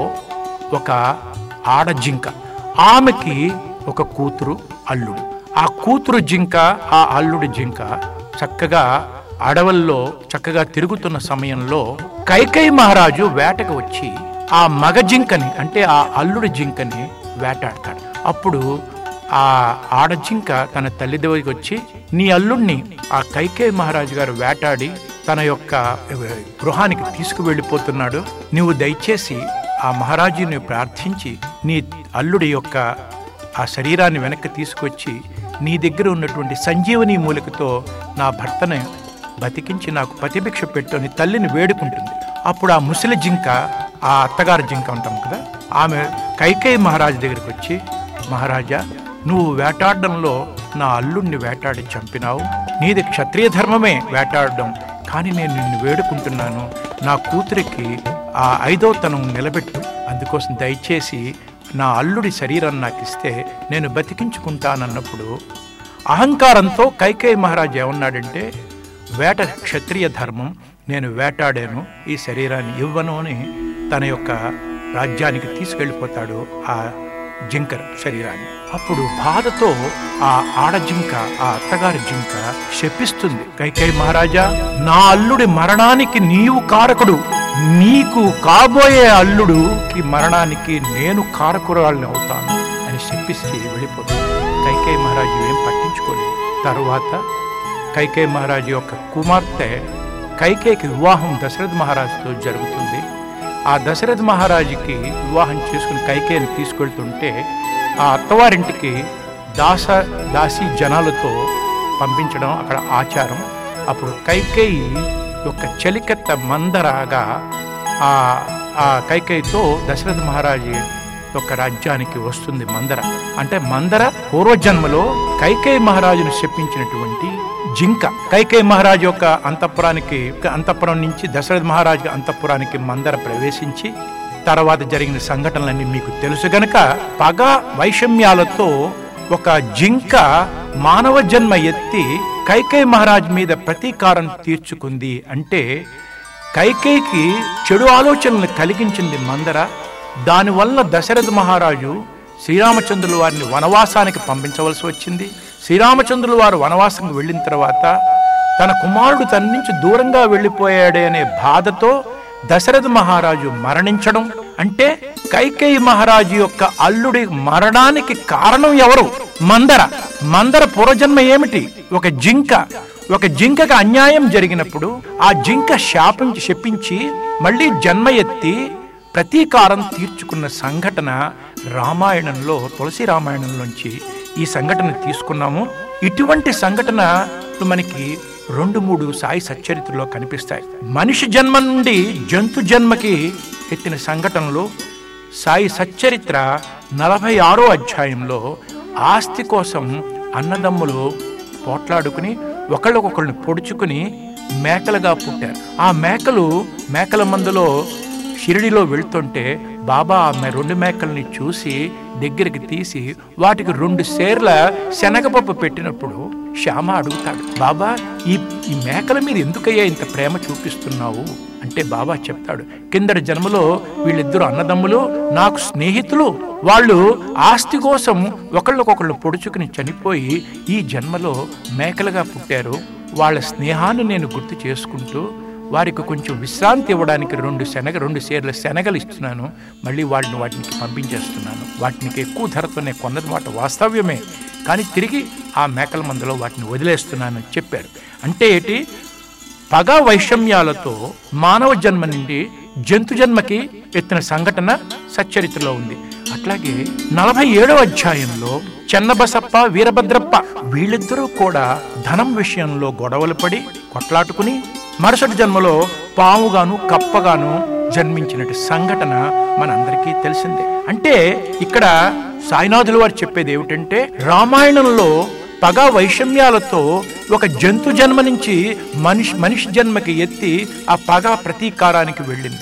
ఒక ఆడజింక ఆమెకి ఒక కూతురు అల్లుడు ఆ కూతురు జింక ఆ అల్లుడి జింక చక్కగా అడవుల్లో చక్కగా తిరుగుతున్న సమయంలో కైకేయి మహారాజు వేటకు వచ్చి ఆ మగ జింకని అంటే ఆ అల్లుడి జింకని వేటాడతాడు అప్పుడు ఆ ఆడజింక తన తల్లి దగ్గరికి వచ్చి నీ అల్లుడిని ఆ కైకేయి మహారాజు గారు వేటాడి తన యొక్క గృహానికి తీసుకువెళ్ళిపోతున్నాడు నువ్వు దయచేసి ఆ మహారాజుని ప్రార్థించి నీ అల్లుడి యొక్క ఆ శరీరాన్ని వెనక్కి తీసుకొచ్చి నీ దగ్గర ఉన్నటువంటి సంజీవని మూలికతో నా భర్తని బతికించి నాకు ప్రతిభిక్ష పెట్టు అని తల్లిని వేడుకుంటుంది అప్పుడు ఆ ముసలి జింక ఆ అత్తగారి జింక ఉంటాం కదా ఆమె కైకేయి మహారాజు దగ్గరికి వచ్చి మహారాజా నువ్వు వేటాడడంలో నా అల్లుణ్ణి వేటాడి చంపినావు నీది క్షత్రియ ధర్మమే వేటాడడం కానీ నేను నిన్ను వేడుకుంటున్నాను నా కూతురికి ఆ ఐదోతనం నిలబెట్టు అందుకోసం దయచేసి నా అల్లుడి శరీరం నాకు ఇస్తే నేను బతికించుకుంటానన్నప్పుడు అహంకారంతో కైకేయి మహారాజు ఏమన్నాడంటే వేట క్షత్రియ ధర్మం నేను వేటాడాను ఈ శరీరాన్ని ఇవ్వను అని తన యొక్క రాజ్యానికి తీసుకెళ్ళిపోతాడు ఆ జింక శరీరాన్ని అప్పుడు బాధతో ఆ ఆడ జింక ఆ అత్తగారి జింక శపిస్తుంది కైకేయి మహారాజా నా అల్లుడి మరణానికి నీవు కారకుడు నీకు కాబోయే అల్లుడు ఈ మరణానికి నేను కారకురాలని అవుతాను అని శపిస్తే వెళ్ళిపోతుంది కైకేయి మహారాజు ఏం పట్టించుకోలేదు తరువాత కైకేయి మహారాజు యొక్క కుమార్తె కైకేయికి వివాహం దశరథ మహారాజుతో జరుగుతుంది ఆ దశరథ మహారాజుకి వివాహం చేసుకుని కైకేయిని తీసుకెళ్తుంటే ఆ అత్తవారింటికి దాస దాసి జనాలతో పంపించడం అక్కడ ఆచారం అప్పుడు కైకేయి యొక్క చలికత్త మందరాగా ఆ ఆ కైకేయితో దశరథ మహారాజు యొక్క రాజ్యానికి వస్తుంది మందర అంటే మందర పూర్వజన్మలో కైకేయి మహారాజును శపించినటువంటి జింక కైకేయి మహారాజు యొక్క అంతఃపురానికి అంతఃపురం నుంచి దశరథ మహారాజు అంతఃపురానికి మందర ప్రవేశించి తర్వాత జరిగిన సంఘటనలన్నీ మీకు తెలుసు గనక పగ వైషమ్యాలతో ఒక జింక మానవ జన్మ ఎత్తి కైకేయి మహారాజ్ మీద ప్రతీకారం తీర్చుకుంది అంటే కైకేయికి చెడు ఆలోచనలు కలిగించింది మందర దానివల్ల దశరథ మహారాజు శ్రీరామచంద్రుల వారిని వనవాసానికి పంపించవలసి వచ్చింది శ్రీరామచంద్రుల వారు వనవాసానికి వెళ్ళిన తర్వాత తన కుమారుడు తన నుంచి దూరంగా వెళ్ళిపోయాడే అనే బాధతో దశరథ మహారాజు మరణించడం అంటే కైకేయి మహారాజు యొక్క అల్లుడి మరణానికి కారణం ఎవరు మందర మందర పూర్వజన్మ ఏమిటి ఒక జింక ఒక జింకకి అన్యాయం జరిగినప్పుడు ఆ జింక శాపించి శపించి మళ్ళీ జన్మ ఎత్తి ప్రతీకారం తీర్చుకున్న సంఘటన రామాయణంలో తులసి రామాయణంలోంచి ఈ సంఘటన తీసుకున్నాము ఇటువంటి సంఘటన మనకి రెండు మూడు సాయి సచ్చరిత్రలో కనిపిస్తాయి మనిషి జన్మ నుండి జంతు జన్మకి ఎత్తిన సంఘటనలు సాయి సచ్చరిత్ర నలభై ఆరో అధ్యాయంలో ఆస్తి కోసం అన్నదమ్ములు పోట్లాడుకుని ఒకళ్ళకొకళ్ళని పొడుచుకుని మేకలుగా పుట్టారు ఆ మేకలు మేకల మందులో షిరిడిలో వెళ్తుంటే బాబా ఆమె రెండు మేకల్ని చూసి దగ్గరికి తీసి వాటికి రెండు సేర్ల శనగపప్పు పెట్టినప్పుడు శ్యామ అడుగుతాడు బాబా ఈ ఈ మేకల మీద ఎందుకయ్యా ఇంత ప్రేమ చూపిస్తున్నావు అంటే బాబా చెప్తాడు కిందటి జన్మలో వీళ్ళిద్దరు అన్నదమ్ములు నాకు స్నేహితులు వాళ్ళు ఆస్తి కోసం ఒకళ్ళకొకళ్ళు పొడుచుకుని చనిపోయి ఈ జన్మలో మేకలుగా పుట్టారు వాళ్ళ స్నేహాన్ని నేను గుర్తు చేసుకుంటూ వారికి కొంచెం విశ్రాంతి ఇవ్వడానికి రెండు శనగ రెండు సేర్ల శనగలు ఇస్తున్నాను మళ్ళీ వాటిని వాటికి పంపించేస్తున్నాను వాటికి ఎక్కువ ధరతోనే కొన్నది మాట వాస్తవ్యమే కానీ తిరిగి ఆ మేకల మందులో వాటిని వదిలేస్తున్నానని చెప్పారు అంటే ఏంటి పగ వైషమ్యాలతో మానవ జన్మ నుండి జంతు జన్మకి ఎత్తిన సంఘటన సచ్చరిత్రలో ఉంది అట్లాగే నలభై ఏడవ అధ్యాయంలో చెన్నబసప్ప వీరభద్రప్ప వీళ్ళిద్దరూ కూడా ధనం విషయంలో గొడవలు పడి కొట్లాటుకుని మరుసటి జన్మలో పాముగాను కప్పగాను జన్మించినట్టు సంఘటన మనందరికీ తెలిసిందే అంటే ఇక్కడ సాయినాథుల వారు చెప్పేది ఏమిటంటే రామాయణంలో పగ వైషమ్యాలతో ఒక జంతు జన్మ నుంచి మనిషి మనిషి జన్మకి ఎత్తి ఆ పగ ప్రతీకారానికి వెళ్ళింది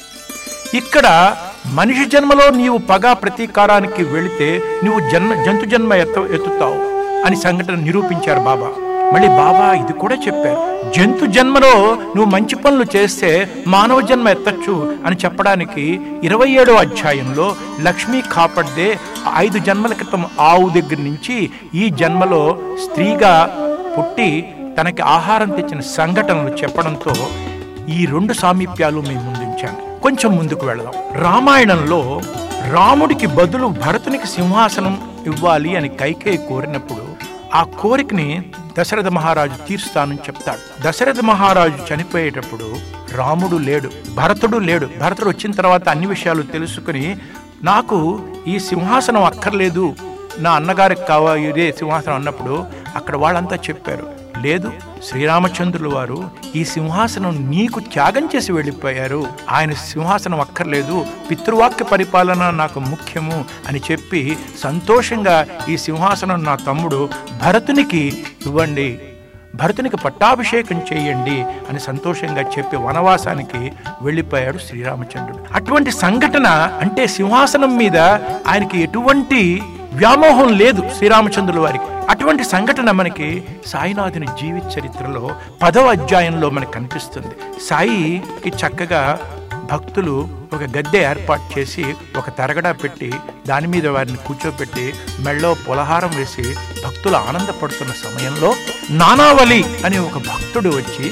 ఇక్కడ మనిషి జన్మలో నీవు పగ ప్రతీకారానికి వెళితే నువ్వు జన్మ జంతు జన్మ ఎత్త ఎత్తుతావు అని సంఘటన నిరూపించారు బాబా మళ్ళీ బాబా ఇది కూడా చెప్పారు జంతు జన్మలో నువ్వు మంచి పనులు చేస్తే మానవ జన్మ ఎత్తచ్చు అని చెప్పడానికి ఇరవై ఏడో అధ్యాయంలో లక్ష్మీ కాపాడ్దే ఐదు జన్మల క్రితం ఆవు దగ్గర నుంచి ఈ జన్మలో స్త్రీగా పుట్టి తనకి ఆహారం తెచ్చిన సంఘటనలు చెప్పడంతో ఈ రెండు సామీప్యాలు మేము ముందుంచాను కొంచెం ముందుకు వెళదాం రామాయణంలో రాముడికి బదులు భరతునికి సింహాసనం ఇవ్వాలి అని కైకేయి కోరినప్పుడు ఆ కోరికని దశరథ మహారాజు తీరుస్తానని చెప్తాడు దశరథ మహారాజు చనిపోయేటప్పుడు రాముడు లేడు భరతుడు లేడు భరతుడు వచ్చిన తర్వాత అన్ని విషయాలు తెలుసుకుని నాకు ఈ సింహాసనం అక్కర్లేదు నా అన్నగారికి కావా ఇదే సింహాసనం అన్నప్పుడు అక్కడ వాళ్ళంతా చెప్పారు లేదు శ్రీరామచంద్రుల వారు ఈ సింహాసనం నీకు త్యాగం చేసి వెళ్ళిపోయారు ఆయన సింహాసనం అక్కర్లేదు పితృవాక్య పరిపాలన నాకు ముఖ్యము అని చెప్పి సంతోషంగా ఈ సింహాసనం నా తమ్ముడు భరతునికి ఇవ్వండి భరతునికి పట్టాభిషేకం చేయండి అని సంతోషంగా చెప్పి వనవాసానికి వెళ్ళిపోయాడు శ్రీరామచంద్రుడు అటువంటి సంఘటన అంటే సింహాసనం మీద ఆయనకి ఎటువంటి వ్యామోహం లేదు శ్రీరామచంద్రుల వారికి అటువంటి సంఘటన మనకి సాయినాథుని జీవిత చరిత్రలో పదవ అధ్యాయంలో మనకు కనిపిస్తుంది సాయికి చక్కగా భక్తులు ఒక గద్దె ఏర్పాటు చేసి ఒక తరగడా పెట్టి దాని మీద వారిని కూర్చోబెట్టి మెళ్ళో పులహారం వేసి భక్తులు ఆనందపడుతున్న సమయంలో నానావలి అనే ఒక భక్తుడు వచ్చి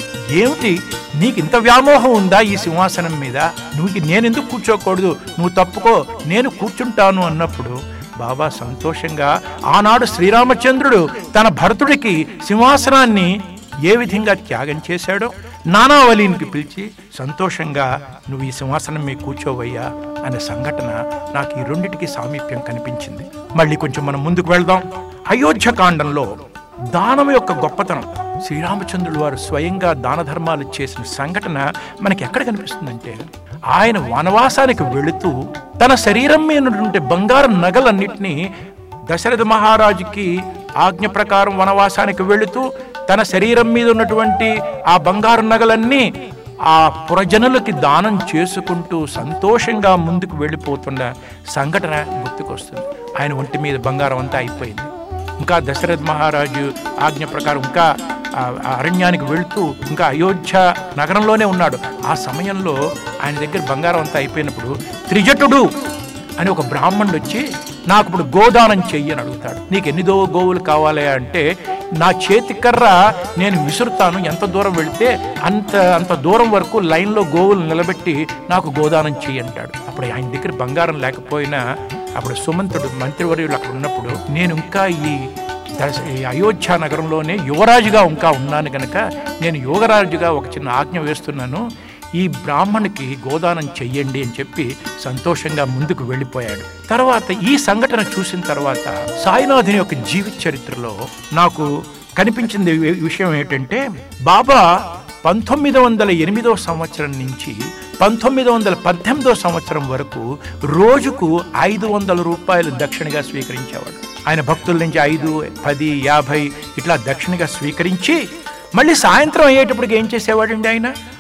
ఏమిటి నీకు ఇంత వ్యామోహం ఉందా ఈ సింహాసనం మీద నువ్వు నేనెందుకు కూర్చోకూడదు నువ్వు తప్పుకో నేను కూర్చుంటాను అన్నప్పుడు బాబా సంతోషంగా ఆనాడు శ్రీరామచంద్రుడు తన భరతుడికి సింహాసనాన్ని ఏ విధంగా త్యాగం చేశాడో నానావలీనికి పిలిచి సంతోషంగా నువ్వు ఈ సింహాసనం మీద కూర్చోవయ్యా అనే సంఘటన నాకు ఈ రెండిటికి సామీప్యం కనిపించింది మళ్ళీ కొంచెం మనం ముందుకు వెళ్దాం అయోధ్య కాండంలో దానం యొక్క గొప్పతనం శ్రీరామచంద్రుడు వారు స్వయంగా దాన ధర్మాలు చేసిన సంఘటన మనకి ఎక్కడ కనిపిస్తుందంటే ఆయన వనవాసానికి వెళుతూ తన శరీరం మీద ఉన్నటువంటి బంగారం నగలన్నిటినీ దశరథ మహారాజుకి ఆజ్ఞ ప్రకారం వనవాసానికి వెళుతూ తన శరీరం మీద ఉన్నటువంటి ఆ బంగారు నగలన్నీ ఆ పురజనులకి దానం చేసుకుంటూ సంతోషంగా ముందుకు వెళ్ళిపోతున్న సంఘటన గుర్తుకొస్తుంది ఆయన ఒంటి మీద బంగారం అంతా అయిపోయింది ఇంకా దశరథ మహారాజు ఆజ్ఞ ప్రకారం ఇంకా ఆ ఆ అరణ్యానికి వెళుతూ ఇంకా అయోధ్య నగరంలోనే ఉన్నాడు ఆ సమయంలో ఆయన దగ్గర బంగారం అంతా అయిపోయినప్పుడు త్రిజటుడు అని ఒక బ్రాహ్మణుడు వచ్చి నాకు ఇప్పుడు గోదానం చెయ్యి అని అడుగుతాడు నీకు ఎన్ని దో గోవులు కావాలి అంటే నా చేతి కర్ర నేను విసురుతాను ఎంత దూరం వెళితే అంత అంత దూరం వరకు లైన్లో గోవులు నిలబెట్టి నాకు గోదానం చెయ్యి అంటాడు అప్పుడు ఆయన దగ్గర బంగారం లేకపోయినా అప్పుడు సుమంతుడు మంత్రివర్యులు అక్కడ ఉన్నప్పుడు నేను ఇంకా ఈ దశ- ఈ అయోధ్య నగరంలోనే యువరాజుగా ఇంకా ఉన్నాను గనక నేను యువరాజుగా ఒక చిన్న ఆజ్ఞ వేస్తున్నాను ఈ బ్రాహ్మణుకి గోదానం చెయ్యండి అని చెప్పి సంతోషంగా ముందుకు వెళ్ళిపోయాడు తర్వాత ఈ సంఘటన చూసిన తర్వాత సాయినాథుని యొక్క జీవిత చరిత్రలో నాకు కనిపించింది వి- విషయం ఏంటంటే బాబా పంతొమ్మిది వందల ఎనిమిదో సంవత్సరం నుంచి పంతొమ్మిది వందల పద్దెనిమిదో సంవత్సరం వరకు రోజుకు ఐదు వందల రూపాయలు దక్షిణగా స్వీకరించేవాడు ఆయన భక్తుల నుంచి ఐదు పది యాభై ఇట్లా దక్షిణగా స్వీకరించి మళ్ళీ సాయంత్రం అయ్యేటప్పటికి ఏం చేసేవాడండి ఆయన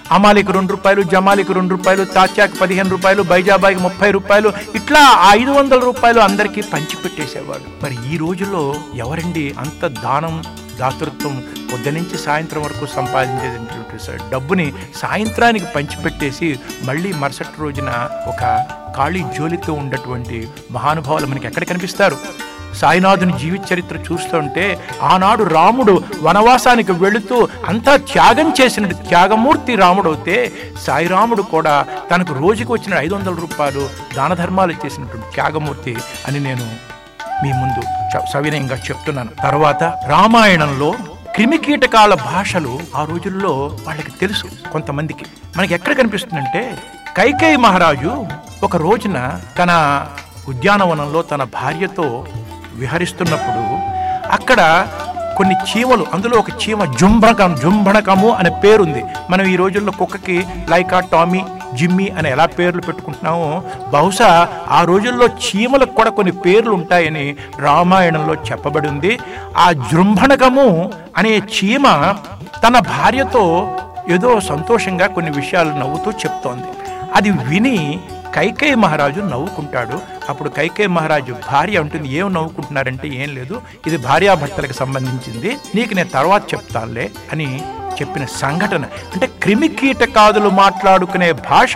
అమాలికి రెండు రూపాయలు జమాలికి రెండు రూపాయలు తాచాకి పదిహేను రూపాయలు బైజాబాయికి ముప్పై రూపాయలు ఇట్లా ఐదు వందల రూపాయలు అందరికీ పంచిపెట్టేసేవాడు మరి ఈ రోజుల్లో ఎవరండి అంత దానం దాతృత్వం పొద్దు నుంచి సాయంత్రం వరకు సంపాదించేటువంటి స- డబ్బుని సాయంత్రానికి పంచిపెట్టేసి మళ్ళీ మరుసటి రోజున ఒక ఖాళీ జోలితో ఉన్నటువంటి మహానుభావులు మనకి ఎక్కడ కనిపిస్తారు సాయినాథుని జీవిత చరిత్ర చూస్తుంటే ఆనాడు రాముడు వనవాసానికి వెళుతూ అంతా త్యాగం చేసిన త్యాగమూర్తి రాముడు అయితే సాయిరాముడు కూడా తనకు రోజుకి వచ్చిన ఐదు వందల రూపాయలు దాన ధర్మాలు చేసినటువంటి త్యాగమూర్తి అని నేను మీ ముందు చ- సవినయంగా చెప్తున్నాను తర్వాత రామాయణంలో క్రిమికీటకాల భాషలు ఆ రోజుల్లో వాళ్ళకి తెలుసు కొంతమందికి మనకి ఎక్కడ కనిపిస్తుందంటే కైకేయి మహారాజు ఒక రోజున తన ఉద్యానవనంలో తన భార్యతో విహరిస్తున్నప్పుడు అక్కడ కొన్ని చీమలు అందులో ఒక చీమ జుంభణకం జుంభణకము అనే పేరుంది మనం ఈ రోజుల్లో కుక్కకి లైకా టామీ జిమ్మి అని ఎలా పేర్లు పెట్టుకుంటున్నామో బహుశా ఆ రోజుల్లో చీమలకు కూడా కొన్ని పేర్లు ఉంటాయని రామాయణంలో చెప్పబడి ఉంది ఆ జృంభణకము అనే చీమ తన భార్యతో ఏదో సంతోషంగా కొన్ని విషయాలు నవ్వుతూ చెప్తోంది అది విని కైకేయి మహారాజు నవ్వుకుంటాడు అప్పుడు కైకేయి మహారాజు భార్య ఉంటుంది ఏం నవ్వుకుంటున్నారంటే ఏం లేదు ఇది భార్యాభర్తలకు సంబంధించింది నీకు నేను తర్వాత చెప్తానులే అని చెప్పిన సంఘటన అంటే క్రిమి కీటకాదులు మాట్లాడుకునే భాష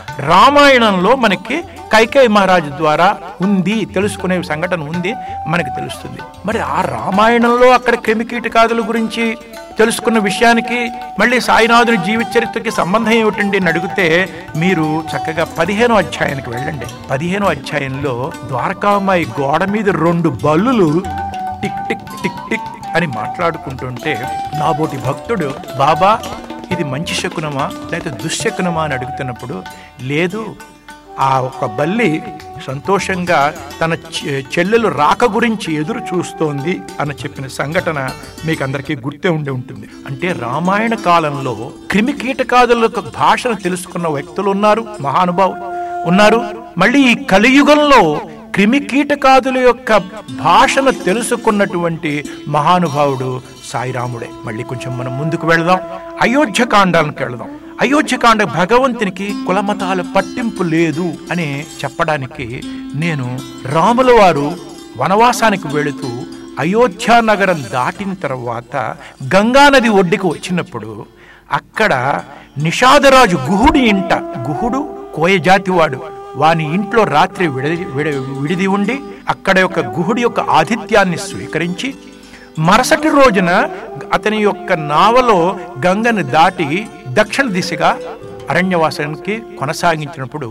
రామాయణంలో మనకి కైకేయి మహారాజు ద్వారా ఉంది తెలుసుకునే సంఘటన ఉంది మనకి తెలుస్తుంది మరి ఆ రామాయణంలో అక్కడ క్రిమి కీటకాదుల గురించి తెలుసుకున్న విషయానికి మళ్ళీ సాయినాథుని జీవిత చరిత్రకి సంబంధం ఏమిటండి అని అడిగితే మీరు చక్కగా పదిహేనో అధ్యాయానికి వెళ్ళండి పదిహేనో అధ్యాయంలో ద్వారకామాయి గోడ మీద రెండు బల్లులు టిక్ టిక్ టిక్ టిక్ అని మాట్లాడుకుంటుంటే నాబోటి భక్తుడు బాబా ఇది మంచి శకునమా లేకపోతే దుశ్శకునమా అని అడుగుతున్నప్పుడు లేదు ఆ ఒక బల్లి సంతోషంగా తన చె- చెల్లెలు రాక గురించి ఎదురు చూస్తోంది అని చెప్పిన సంఘటన మీకు అందరికీ గుర్తే ఉండి ఉంటుంది అంటే రామాయణ కాలంలో క్రిమి కీటకాదుల యొక్క భాషను తెలుసుకున్న వ్యక్తులు ఉన్నారు మహానుభావులు ఉన్నారు మళ్ళీ ఈ కలియుగంలో క్రిమి కీటకాదుల యొక్క భాషను తెలుసుకున్నటువంటి మహానుభావుడు సాయిరాముడే మళ్ళీ కొంచెం మనం ముందుకు వెళదాం అయోధ్య కాండానికి వెళదాం అయోధ్యకాండ భగవంతునికి కులమతాల పట్టింపు లేదు అని చెప్పడానికి నేను రాముల వారు వనవాసానికి వెళుతూ అయోధ్య నగరం దాటిన తర్వాత గంగానది ఒడ్డుకు వచ్చినప్పుడు అక్కడ నిషాదరాజు గుహుడి ఇంట గుహుడు కోయ జాతివాడు వాని ఇంట్లో రాత్రి విడది విడ- విడిది ఉండి అక్కడ యొక్క గుహుడి యొక్క ఆతిథ్యాన్ని స్వీకరించి మరుసటి రోజున అతని యొక్క నావలో గంగను దాటి దక్షిణ దిశగా అరణ్యవాసానికి కొనసాగించినప్పుడు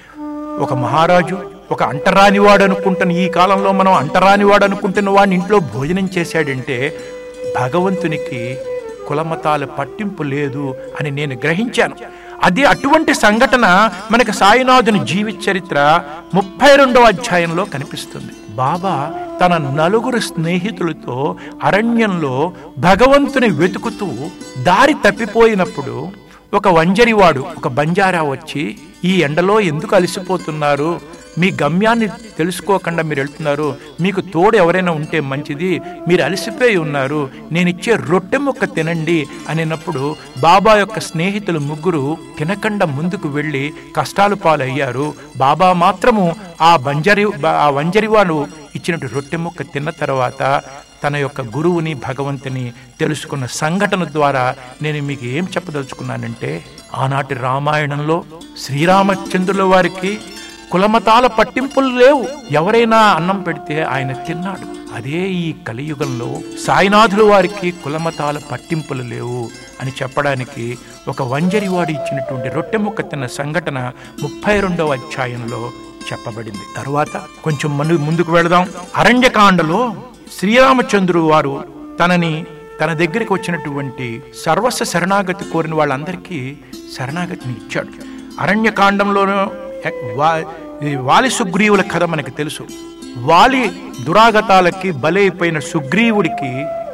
ఒక మహారాజు ఒక అంటరానివాడు అనుకుంటున్న ఈ కాలంలో మనం అంటరానివాడు అనుకుంటున్న వాడిని ఇంట్లో భోజనం చేశాడంటే భగవంతునికి కులమతాల పట్టింపు లేదు అని నేను గ్రహించాను అది అటువంటి సంఘటన మనకి సాయినాథుని జీవిత చరిత్ర ముప్పై రెండవ అధ్యాయంలో కనిపిస్తుంది బాబా తన నలుగురు స్నేహితులతో అరణ్యంలో భగవంతుని వెతుకుతూ దారి తప్పిపోయినప్పుడు ఒక వంజరివాడు ఒక బంజారా వచ్చి ఈ ఎండలో ఎందుకు అలసిపోతున్నారు మీ గమ్యాన్ని తెలుసుకోకుండా మీరు వెళ్తున్నారు మీకు తోడు ఎవరైనా ఉంటే మంచిది మీరు అలసిపోయి ఉన్నారు నేను ఇచ్చే రొట్టె ముక్క తినండి అనినప్పుడు బాబా యొక్క స్నేహితులు ముగ్గురు తినకుండా ముందుకు వెళ్ళి కష్టాలు పాలయ్యారు బాబా మాత్రము ఆ బంజరి ఆ వంజరివాడు ఇచ్చినట్టు రొట్టె ముక్క తిన్న తర్వాత తన యొక్క గురువుని భగవంతుని తెలుసుకున్న సంఘటన ద్వారా నేను మీకు ఏం చెప్పదలుచుకున్నానంటే ఆనాటి రామాయణంలో శ్రీరామచంద్రుల వారికి కులమతాల పట్టింపులు లేవు ఎవరైనా అన్నం పెడితే ఆయన తిన్నాడు అదే ఈ కలియుగంలో సాయినాథుల వారికి కులమతాల పట్టింపులు లేవు అని చెప్పడానికి ఒక వంజరివాడు ఇచ్చినటువంటి రొట్టె ముక్క తిన్న సంఘటన ముప్పై రెండవ అధ్యాయంలో చెప్పబడింది తరువాత కొంచెం మను ముందుకు వెళదాం అరణ్యకాండలో శ్రీరామచంద్రు వారు తనని తన దగ్గరికి వచ్చినటువంటి సర్వస్వ శరణాగతి కోరిన వాళ్ళందరికీ శరణాగతిని ఇచ్చాడు అరణ్యకాండంలోనూ ఎక్- వా- ఈ వాలి సుగ్రీవుల కథ మనకి తెలుసు వాలి దురాగతాలకి బలైపోయిన సుగ్రీవుడికి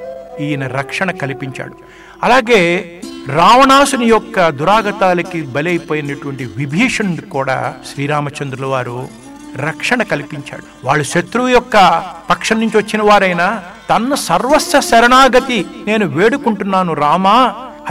ఈయన రక్షణ కల్పించాడు అలాగే రావణాసుని యొక్క దురాగతాలకి బలైపోయినటువంటి విభీషణుడు కూడా శ్రీరామచంద్రుల వారు రక్షణ కల్పించాడు వాళ్ళు శత్రువు యొక్క పక్షం నుంచి వచ్చిన వారైనా తన సర్వస్వ శరణాగతి నేను వేడుకుంటున్నాను రామా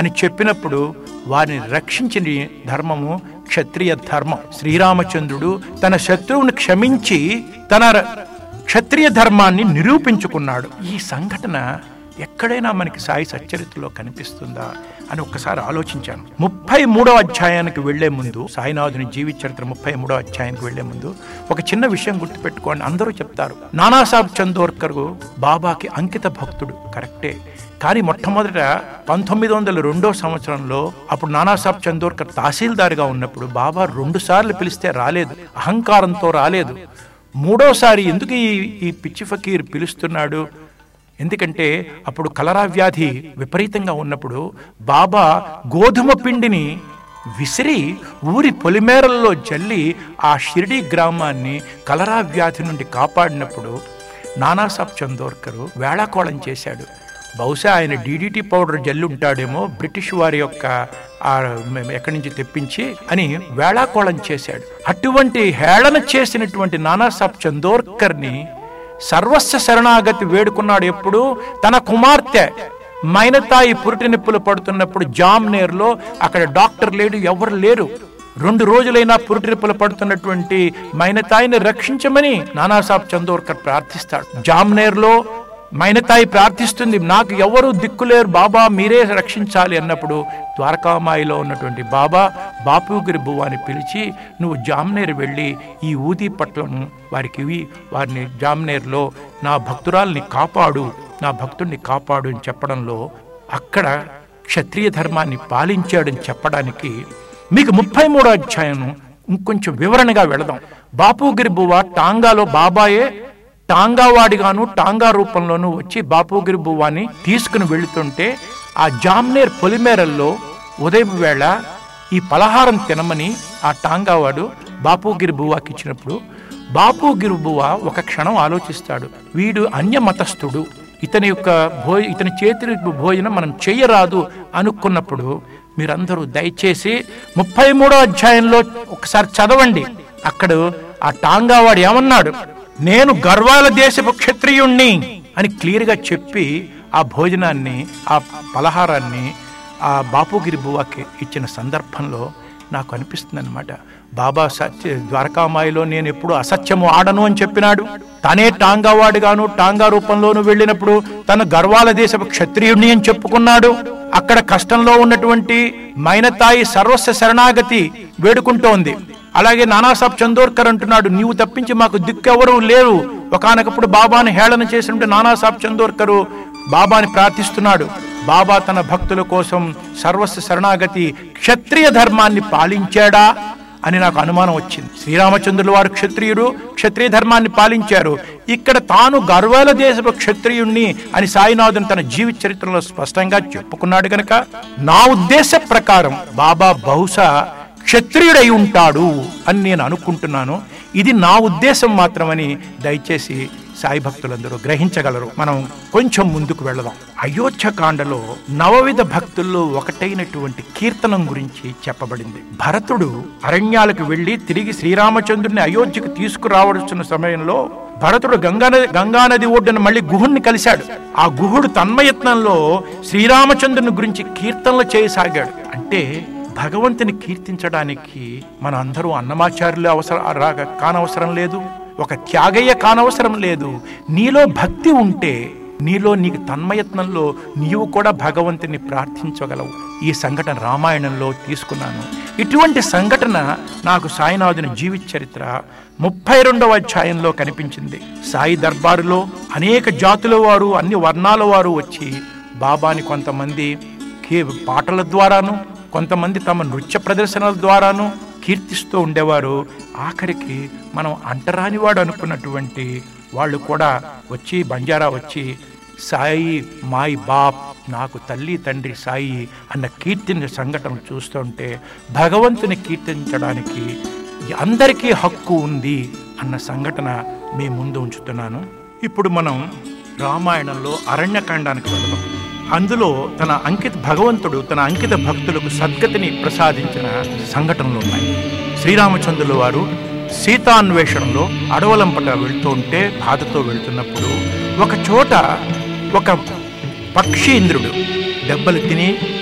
అని చెప్పినప్పుడు వారిని రక్షించిన ధర్మము క్షత్రియ ధర్మం శ్రీరామచంద్రుడు తన శత్రువుని క్షమించి తన ర- క్షత్రియ ధర్మాన్ని నిరూపించుకున్నాడు ఈ సంఘటన ఎక్కడైనా మనకి సాయి సచ్చరిత్రలో కనిపిస్తుందా అని ఒక్కసారి ఆలోచించాను ముప్పై మూడో అధ్యాయానికి వెళ్లే ముందు సాయినాథుని జీవిత చరిత్ర ముప్పై మూడో అధ్యాయానికి వెళ్లే ముందు ఒక చిన్న విషయం గుర్తుపెట్టుకోండి అందరూ చెప్తారు నానాసాబ్ చందోర్కర్ బాబాకి అంకిత భక్తుడు కరెక్టే కానీ మొట్టమొదట పంతొమ్మిది వందల రెండో సంవత్సరంలో అప్పుడు నానాసాబ్ చందోర్కర్ తహసీల్దార్గా ఉన్నప్పుడు బాబా రెండు సార్లు పిలిస్తే రాలేదు అహంకారంతో రాలేదు మూడోసారి ఎందుకు ఈ ఈ పిచ్చి ఫకీర్ పిలుస్తున్నాడు ఎందుకంటే అప్పుడు కలరా వ్యాధి విపరీతంగా ఉన్నప్పుడు బాబా గోధుమ పిండిని విసిరి ఊరి పొలిమేరల్లో జల్లి ఆ షిరిడి గ్రామాన్ని కలరా వ్యాధి నుండి కాపాడినప్పుడు నానాసాబ్ చందోర్కరు వేళాకోళం చేశాడు బహుశా ఆయన డీడీటీ పౌడర్ జల్లి ఉంటాడేమో బ్రిటిష్ వారి యొక్క ఆ మ- ఎక్కడి నుంచి తెప్పించి అని వేళాకోళం చేశాడు అటువంటి హేళన చేసినటువంటి నానాసాబ్ చందోర్కర్ని సర్వస్వ శరణాగతి వేడుకున్నాడు ఎప్పుడు తన కుమార్తె మైనతాయి పురిటి నొప్పులు పడుతున్నప్పుడు జామ్నేర్లో అక్కడ డాక్టర్ లేడు ఎవరు లేరు రెండు రోజులైనా పురిటి నొప్పులు పడుతున్నటువంటి మైనతాయిని రక్షించమని నానాసాబ్ చందోర్కర్ ప్రార్థిస్తాడు జామ్నేర్లో మైనతాయి ప్రార్థిస్తుంది నాకు ఎవరు దిక్కులేరు బాబా మీరే రక్షించాలి అన్నప్పుడు ద్వారకామాయిలో ఉన్నటువంటి బాబా బాపుగిరి బువ్వాని పిలిచి నువ్వు జామ్నేర్ వెళ్ళి ఈ ఊది పట్లను వారికి ఇవి వారిని జామ్నేర్లో నా భక్తురాల్ని కాపాడు నా భక్తుడిని కాపాడు అని చెప్పడంలో అక్కడ క్షత్రియ ధర్మాన్ని పాలించాడని చెప్పడానికి మీకు ముప్పై మూడో అధ్యాయం ఇంకొంచెం వివరణగా వెళదాం బాపుగిరి బువ్వ టాంగాలో బాబాయే టాంగావాడిగాను టాంగా రూపంలోనూ వచ్చి బాపుగిరి బువ్వాని తీసుకుని వెళుతుంటే ఆ జామ్నేర్ పొలిమేరల్లో ఉదయం వేళ ఈ పలహారం తినమని ఆ టాంగావాడు బాపుగిరి బువ్వాకి ఇచ్చినప్పుడు బాపుగిరి బువ్వ ఒక క్షణం ఆలోచిస్తాడు వీడు అన్య మతస్థుడు ఇతని యొక్క భో ఇతని చేతి భోజనం మనం చెయ్యరాదు అనుకున్నప్పుడు మీరందరూ దయచేసి ముప్పై మూడో అధ్యాయంలో ఒకసారి చదవండి అక్కడ ఆ టాంగావాడు ఏమన్నాడు నేను గర్వాల దేశపు క్షత్రియుణ్ణి అని క్లియర్గా చెప్పి ఆ భోజనాన్ని ఆ పలహారాన్ని ఆ బాపుగిరి బువ్వకి ఇచ్చిన సందర్భంలో నాకు అనిపిస్తుంది అనమాట బాబా సత్య ద్వారకామాయిలో నేను ఎప్పుడు అసత్యము ఆడను అని చెప్పినాడు తనే టాంగావాడిగాను టాంగా రూపంలోను వెళ్ళినప్పుడు తన గర్వాల దేశపు క్షత్రియుణ్ణి అని చెప్పుకున్నాడు అక్కడ కష్టంలో ఉన్నటువంటి మైనతాయి సర్వస్వ శరణాగతి వేడుకుంటోంది అలాగే నానాసాబ్ చందోర్కర్ అంటున్నాడు నీవు తప్పించి మాకు దిక్కెవరూ లేరు ఒకనకప్పుడు బాబాని హేళన చేసినట్టు నానాసాబ్ చందోర్కరు బాబాని ప్రార్థిస్తున్నాడు బాబా తన భక్తుల కోసం సర్వస్వ శరణాగతి క్షత్రియ ధర్మాన్ని పాలించాడా అని నాకు అనుమానం వచ్చింది శ్రీరామచంద్రుల వారు క్షత్రియుడు క్షత్రియ ధర్మాన్ని పాలించారు ఇక్కడ తాను గర్వాల దేశపు క్షత్రియుణ్ణి అని సాయినాథుని తన జీవిత చరిత్రలో స్పష్టంగా చెప్పుకున్నాడు గనక నా ఉద్దేశ ప్రకారం బాబా బహుశా క్షత్రియుడై ఉంటాడు అని నేను అనుకుంటున్నాను ఇది నా ఉద్దేశం మాత్రమని దయచేసి సాయి భక్తులందరూ గ్రహించగలరు మనం కొంచెం ముందుకు వెళదాం అయోధ్యకాండలో నవవిధ భక్తుల్లో ఒకటైనటువంటి కీర్తనం గురించి చెప్పబడింది భరతుడు అరణ్యాలకు వెళ్లి తిరిగి శ్రీరామచంద్రుని అయోధ్యకు తీసుకురావడుచున్న సమయంలో భరతుడు గంగానది గంగానది ఒడ్డున మళ్ళీ గుహుణ్ణి కలిశాడు ఆ గుహుడు తన్మయత్నంలో శ్రీరామచంద్రుని గురించి కీర్తనలు చేయసాగాడు అంటే భగవంతుని కీర్తించడానికి మన అందరూ అన్నమాచార్యులు అవసరం రాగా కానవసరం లేదు ఒక త్యాగయ్య కానవసరం లేదు నీలో భక్తి ఉంటే నీలో నీకు తన్మయత్నంలో నీవు కూడా భగవంతుని ప్రార్థించగలవు ఈ సంఘటన రామాయణంలో తీసుకున్నాను ఇటువంటి సంఘటన నాకు సాయినాథుని జీవిత చరిత్ర ముప్పై రెండవ అధ్యాయంలో కనిపించింది సాయి దర్బారులో అనేక జాతుల వారు అన్ని వర్ణాల వారు వచ్చి బాబాని కొంతమంది కీ- పాటల ద్వారాను కొంతమంది తమ నృత్య ప్రదర్శనల ద్వారాను కీర్తిస్తూ ఉండేవారు ఆఖరికి మనం అంటరానివాడు అనుకున్నటువంటి వాళ్ళు కూడా వచ్చి బంజారా వచ్చి సాయి మాయ్ బాప్ నాకు తల్లి తండ్రి సాయి అన్న కీర్తిని సంఘటన చూస్తుంటే భగవంతుని కీర్తించడానికి అందరికీ హక్కు ఉంది అన్న సంఘటన మీ ముందు ఉంచుతున్నాను ఇప్పుడు మనం రామాయణంలో అరణ్యకాండానికి వెళదాం అందులో తన అంకిత భగవంతుడు తన అంకిత భక్తులకు సద్గతిని ప్రసాదించిన సంఘటనలు ఉన్నాయి శ్రీరామచంద్రుల వారు సీతాన్వేషణలో అడవులంపట వెళ్తూ ఉంటే బాధతో వెళ్తున్నప్పుడు ఒక చోట ఒక పక్షి ఇంద్రుడు దెబ్బలు తిని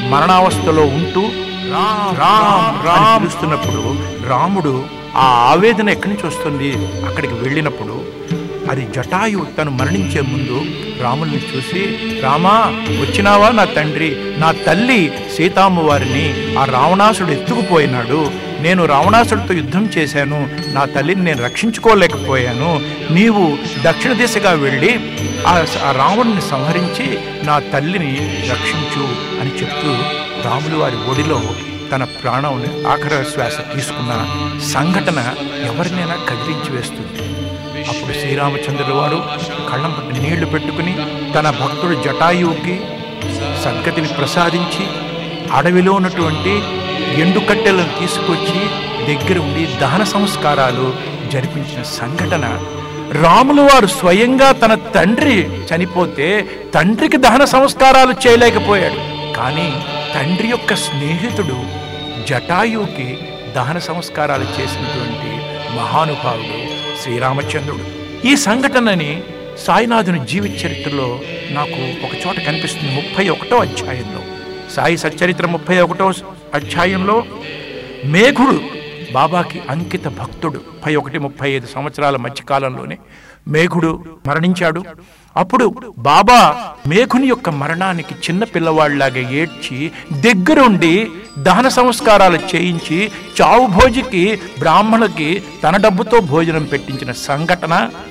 మరణావస్థలో ఉంటూ రామ్ రామ్ రామ్ పిలుస్తున్నప్పుడు రాముడు ఆ ఆవేదన ఎక్కడి నుంచి వస్తుంది అక్కడికి వెళ్ళినప్పుడు అది జటాయు తను మరణించే ముందు రాముల్ని చూసి రామా వచ్చినావా నా తండ్రి నా తల్లి సీతామ్మ వారిని ఆ రావణాసుడు ఎత్తుకుపోయినాడు నేను రావణాసుడితో యుద్ధం చేశాను నా తల్లిని నేను రక్షించుకోలేకపోయాను నీవు దక్షిణ దిశగా వెళ్ళి ఆ ఆ రావణుని సంహరించి నా తల్లిని రక్షించు అని చెప్తూ రాములు వారి ఒడిలో తన ప్రాణం ఆఖర శ్వాస తీసుకున్న సంఘటన ఎవరినైనా కదిలించి వేస్తుంది అప్పుడు శ్రీరామచంద్రుడు వారు కళ్ళం పట్టి నీళ్లు పెట్టుకుని తన భక్తుడు జటాయువుకి సద్గతిని ప్రసాదించి అడవిలో ఉన్నటువంటి ఎండు కట్టెలను తీసుకొచ్చి దగ్గర ఉండి దహన సంస్కారాలు జరిపించిన సంఘటన రాములు వారు స్వయంగా తన తండ్రి చనిపోతే తండ్రికి దహన సంస్కారాలు చేయలేకపోయాడు కానీ తండ్రి యొక్క స్నేహితుడు జటాయువుకి దహన సంస్కారాలు చేసినటువంటి మహానుభావుడు శ్రీరామచంద్రుడు ఈ సంఘటనని సాయినాథుని జీవిత చరిత్రలో నాకు ఒక చోట కనిపిస్తుంది ముప్పై ఒకటో అధ్యాయంలో సాయి సచ్చరిత్ర ముప్పై ఒకటో అధ్యాయంలో మేఘుడు బాబాకి అంకిత భక్తుడు ముప్పై ఒకటి ముప్పై ఐదు సంవత్సరాల మధ్యకాలంలోనే మేఘుడు మరణించాడు అప్పుడు బాబా మేఘుని యొక్క మరణానికి చిన్న పిల్లవాడిలాగా ఏడ్చి దగ్గరుండి దహన సంస్కారాలు చేయించి చావు భోజికి బ్రాహ్మణులకి తన డబ్బుతో భోజనం పెట్టించిన సంఘటన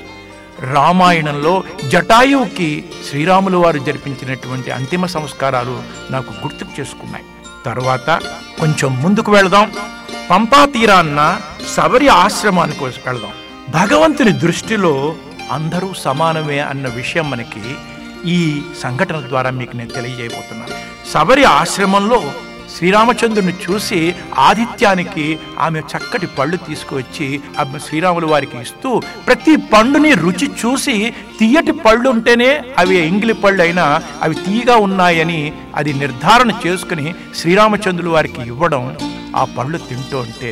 రామాయణంలో జటాయువుకి శ్రీరాములు వారు జరిపించినటువంటి అంతిమ సంస్కారాలు నాకు గుర్తుకు చేసుకున్నాయి తర్వాత కొంచెం ముందుకు వెళదాం పంపా తీరాన్న శబరి ఆశ్రమానికి వెళదాం భగవంతుని దృష్టిలో అందరూ సమానమే అన్న విషయం మనకి ఈ సంఘటన ద్వారా మీకు నేను తెలియజేయబోతున్నాను శబరి ఆశ్రమంలో శ్రీరామచంద్రుని చూసి ఆదిత్యానికి ఆమె చక్కటి పళ్ళు తీసుకువచ్చి ఆమె శ్రీరాములు వారికి ఇస్తూ ప్రతి పండుని రుచి చూసి తీయటి పళ్ళు ఉంటేనే అవి ఎంగిలి పళ్ళు అయినా అవి తీయగా ఉన్నాయని అది నిర్ధారణ చేసుకుని శ్రీరామచంద్రులు వారికి ఇవ్వడం ఆ పళ్ళు తింటూ ఉంటే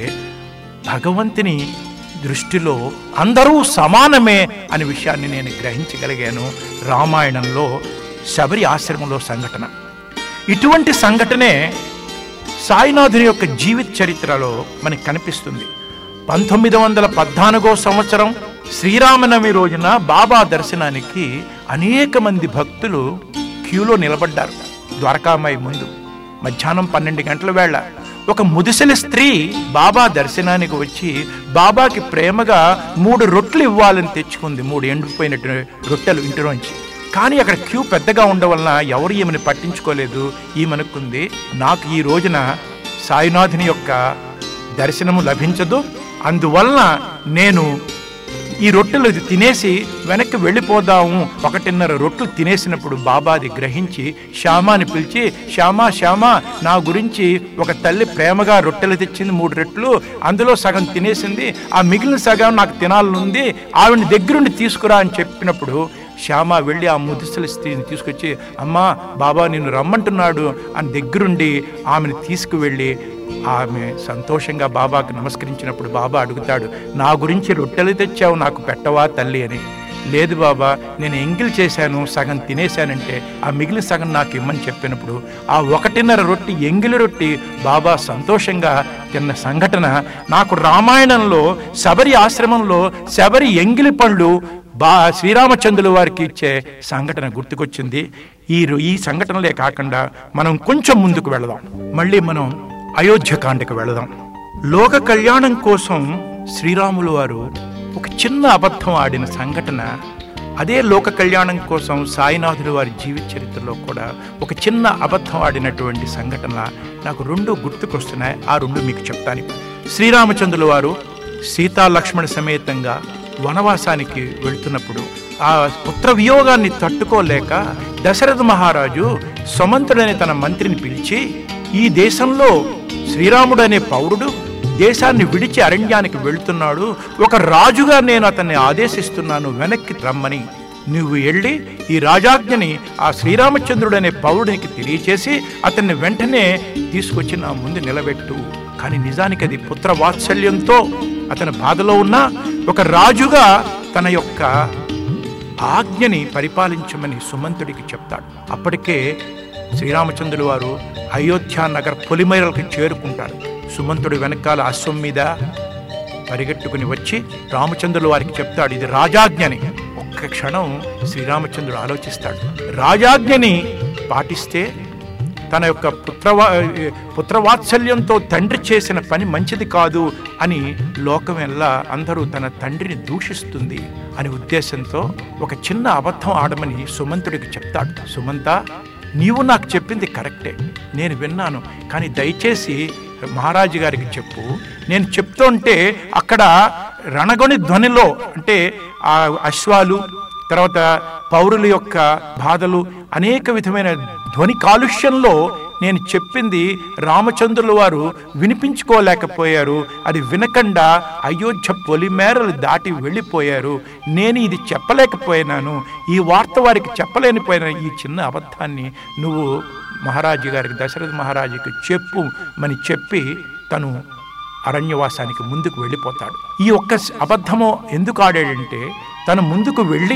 భగవంతుని దృష్టిలో అందరూ సమానమే అనే విషయాన్ని నేను గ్రహించగలిగాను రామాయణంలో శబరి ఆశ్రమంలో సంఘటన ఇటువంటి సంఘటనే సాయినాథుని యొక్క జీవిత చరిత్రలో మనకి కనిపిస్తుంది పంతొమ్మిది వందల పద్నాలుగో సంవత్సరం శ్రీరామనవమి రోజున బాబా దర్శనానికి అనేక మంది భక్తులు క్యూలో నిలబడ్డారు ద్వారకామాయి ముందు మధ్యాహ్నం పన్నెండు గంటల వేళ ఒక ముదిసలి స్త్రీ బాబా దర్శనానికి వచ్చి బాబాకి ప్రేమగా మూడు రొట్టెలు ఇవ్వాలని తెచ్చుకుంది మూడు ఎండిపోయినట్టు రొట్టెలు ఇంటిలోంచి కానీ అక్కడ క్యూ పెద్దగా ఉండవలన ఎవరు ఈమెను పట్టించుకోలేదు ఈమెనుకుంది నాకు ఈ రోజున సాయినాథుని యొక్క దర్శనము లభించదు అందువలన నేను ఈ రొట్టెలు తినేసి వెనక్కి వెళ్ళిపోదాము ఒకటిన్నర రొట్టెలు తినేసినప్పుడు బాబాది గ్రహించి శ్యామాని పిలిచి శ్యామా శ్యామా నా గురించి ఒక తల్లి ప్రేమగా రొట్టెలు తెచ్చింది మూడు రెట్లు అందులో సగం తినేసింది ఆ మిగిలిన సగం నాకు తినాలనుంది ఆవిడని దగ్గరుండి తీసుకురా అని చెప్పినప్పుడు శ్యామ వెళ్ళి ఆ ముదుసలి స్త్రీని తీసుకొచ్చి అమ్మా బాబా నిన్ను రమ్మంటున్నాడు అని దగ్గరుండి ఆమెను తీసుకువెళ్ళి ఆమె సంతోషంగా బాబాకు నమస్కరించినప్పుడు బాబా అడుగుతాడు నా గురించి రొట్టెలు తెచ్చావు నాకు పెట్టవా తల్లి అని లేదు బాబా నేను ఎంగిల్ చేశాను సగం తినేశానంటే ఆ మిగిలిన సగం నాకు ఇమ్మని చెప్పినప్పుడు ఆ ఒకటిన్నర రొట్టి ఎంగిలి రొట్టి బాబా సంతోషంగా తిన్న సంఘటన నాకు రామాయణంలో శబరి ఆశ్రమంలో శబరి ఎంగిలి పళ్ళు బా శ్రీరామచంద్రుల వారికి ఇచ్చే సంఘటన గుర్తుకొచ్చింది ఈ రో- ఈ సంఘటనలే కాకుండా మనం కొంచెం ముందుకు వెళదాం మళ్ళీ మనం అయోధ్యకాండకు వెళదాం లోక కళ్యాణం కోసం శ్రీరాములు వారు ఒక చిన్న అబద్ధం ఆడిన సంఘటన అదే లోక కళ్యాణం కోసం సాయినాథుల వారి జీవిత చరిత్రలో కూడా ఒక చిన్న అబద్ధం ఆడినటువంటి సంఘటన నాకు రెండు గుర్తుకొస్తున్నాయి ఆ రెండు మీకు చెప్తాను శ్రీరామచంద్రుల వారు సీతా లక్ష్మణ సమేతంగా వనవాసానికి వెళ్తున్నప్పుడు ఆ పుత్ర వియోగాన్ని తట్టుకోలేక దశరథ మహారాజు సుమంతుడనే తన మంత్రిని పిలిచి ఈ దేశంలో శ్రీరాముడు అనే పౌరుడు దేశాన్ని విడిచి అరణ్యానికి వెళ్తున్నాడు ఒక రాజుగా నేను అతన్ని ఆదేశిస్తున్నాను వెనక్కి రమ్మని నువ్వు వెళ్ళి ఈ రాజాజ్ఞని ఆ శ్రీరామచంద్రుడు అనే పౌరుడికి తెలియచేసి అతన్ని వెంటనే తీసుకొచ్చి నా ముందు నిలబెట్టు కానీ నిజానికి అది పుత్ర వాత్సల్యంతో అతని బాధలో ఉన్న ఒక రాజుగా తన యొక్క ఆజ్ఞని పరిపాలించమని సుమంతుడికి చెప్తాడు అప్పటికే శ్రీరామచంద్రుల వారు అయోధ్య నగర పొలిమేరలకు చేరుకుంటారు సుమంతుడు వెనకాల అశ్వం మీద పరిగెట్టుకుని వచ్చి రామచంద్రుల వారికి చెప్తాడు ఇది రాజాజ్ఞని ఒక్క క్షణం శ్రీరామచంద్రుడు ఆలోచిస్తాడు రాజాజ్ఞని పాటిస్తే తన యొక్క పుత్రవా పుత్రవాత్సల్యంతో తండ్రి చేసిన పని మంచిది కాదు అని లోకం ఎల్లా అందరూ తన తండ్రిని దూషిస్తుంది అనే ఉద్దేశంతో ఒక చిన్న అబద్ధం ఆడమని సుమంతుడికి చెప్తాడు సుమంత నీవు నాకు చెప్పింది కరెక్టే నేను విన్నాను కానీ దయచేసి మహారాజు గారికి చెప్పు నేను చెప్తుంటే అక్కడ రణగొని ధ్వనిలో అంటే ఆ అశ్వాలు తర్వాత పౌరుల యొక్క బాధలు అనేక విధమైన ధ్వని కాలుష్యంలో నేను చెప్పింది రామచంద్రుల వారు వినిపించుకోలేకపోయారు అది వినకుండా అయోధ్య పొలిమేరలు దాటి వెళ్ళిపోయారు నేను ఇది చెప్పలేకపోయినాను ఈ వార్త వారికి చెప్పలేనిపోయిన ఈ చిన్న అబద్ధాన్ని నువ్వు మహారాజు గారికి దశరథ మహారాజుకి చెప్పు అని చెప్పి తను అరణ్యవాసానికి ముందుకు వెళ్ళిపోతాడు ఈ ఒక్క అబద్ధము ఎందుకు ఆడాడంటే తను ముందుకు వెళ్ళి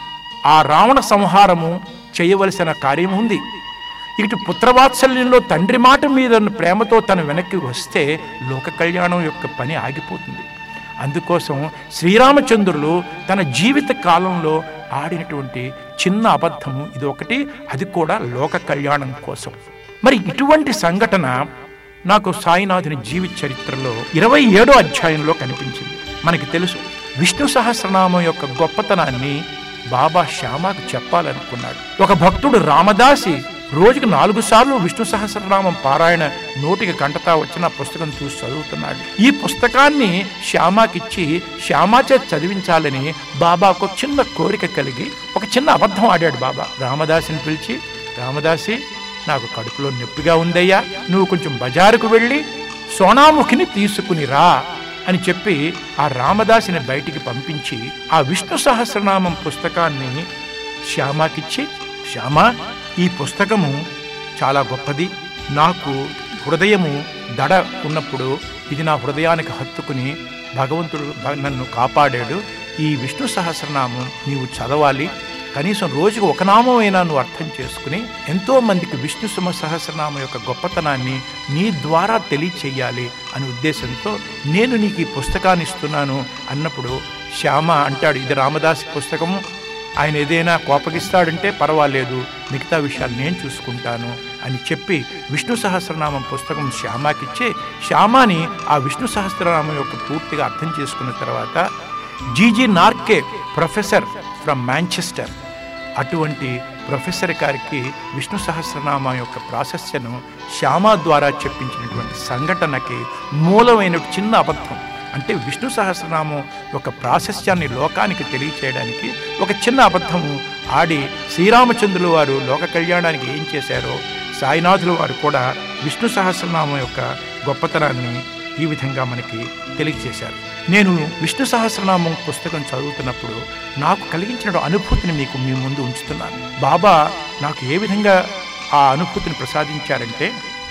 ఆ రావణ సంహారము చేయవలసిన కార్యం ఉంది ఇటు పుత్రవాత్సల్యంలో తండ్రి మాట మీద ప్రేమతో తను వెనక్కి వస్తే లోక కళ్యాణం యొక్క పని ఆగిపోతుంది అందుకోసం శ్రీరామచంద్రులు తన జీవిత కాలంలో ఆడినటువంటి చిన్న అబద్ధము ఇది ఒకటి అది కూడా లోక కళ్యాణం కోసం మరి ఇటువంటి సంఘటన నాకు సాయినాథుని జీవిత చరిత్రలో ఇరవై ఏడో అధ్యాయంలో కనిపించింది మనకి తెలుసు విష్ణు సహస్రనామం యొక్క గొప్పతనాన్ని బాబా శ్యామాకు చెప్పాలనుకున్నాడు ఒక భక్తుడు రామదాసి రోజుకి నాలుగు సార్లు విష్ణు సహస్రనామం పారాయణ నోటికి కంటతా వచ్చిన పుస్తకం చూసి చదువుతున్నాడు ఈ పుస్తకాన్ని శ్యామాకిచ్చి శ్యామాచే చదివించాలని బాబాకు ఒక చిన్న కోరిక కలిగి ఒక చిన్న అబద్ధం ఆడాడు బాబా రామదాసిని పిలిచి రామదాసి నాకు కడుపులో నొప్పిగా ఉందయ్యా నువ్వు కొంచెం బజారుకు వెళ్ళి సోనాముఖిని తీసుకుని రా అని చెప్పి ఆ రామదాసిని బయటికి పంపించి ఆ విష్ణు సహస్రనామం పుస్తకాన్ని శ్యామాకిచ్చి శ్యామ ఈ పుస్తకము చాలా గొప్పది నాకు హృదయము దడ ఉన్నప్పుడు ఇది నా హృదయానికి హత్తుకుని భగవంతుడు భ- నన్ను కాపాడాడు ఈ విష్ణు సహస్రనామం నీవు చదవాలి కనీసం రోజుకు ఒక నామం అయినా నువ్వు అర్థం చేసుకుని ఎంతో మందికి విష్ణు సుమ సహస్రనామం యొక్క గొప్పతనాన్ని నీ ద్వారా తెలియచేయాలి అనే ఉద్దేశంతో నేను నీకు ఈ పుస్తకాన్ని ఇస్తున్నాను అన్నప్పుడు శ్యామ అంటాడు ఇది రామదాస్ పుస్తకము ఆయన ఏదైనా కోపగిస్తాడంటే పర్వాలేదు మిగతా విషయాలు నేను చూసుకుంటాను అని చెప్పి విష్ణు సహస్రనామం పుస్తకం శ్యామాకిచ్చే శ్యామాని ఆ విష్ణు సహస్రనామం యొక్క పూర్తిగా అర్థం చేసుకున్న తర్వాత GG Narke professor from Manchester అటువంటి ప్రొఫెసర్ గారికి విష్ణు సహస్రనామం యొక్క ప్రాశస్యను శ్యామ ద్వారా చెప్పించినటువంటి సంఘటనకి మూలమైన చిన్న అబద్ధం అంటే విష్ణు సహస్రనామం యొక్క ప్రాశస్యాన్ని లోకానికి తెలియచేయడానికి ఒక చిన్న అబద్ధము ఆడి శ్రీరామచంద్రులు వారు లోక కళ్యాణానికి ఏం చేశారో సాయినాథులు వారు కూడా విష్ణు సహస్రనామం యొక్క గొప్పతనాన్ని ఈ విధంగా మనకి తెలియజేశారు నేను విష్ణు సహస్రనామం పుస్తకం చదువుతున్నప్పుడు నాకు కలిగించిన అనుభూతిని మీకు మీ ముందు ఉంచుతున్నాను బాబా నాకు ఏ విధంగా ఆ అనుభూతిని ప్రసాదించారంటే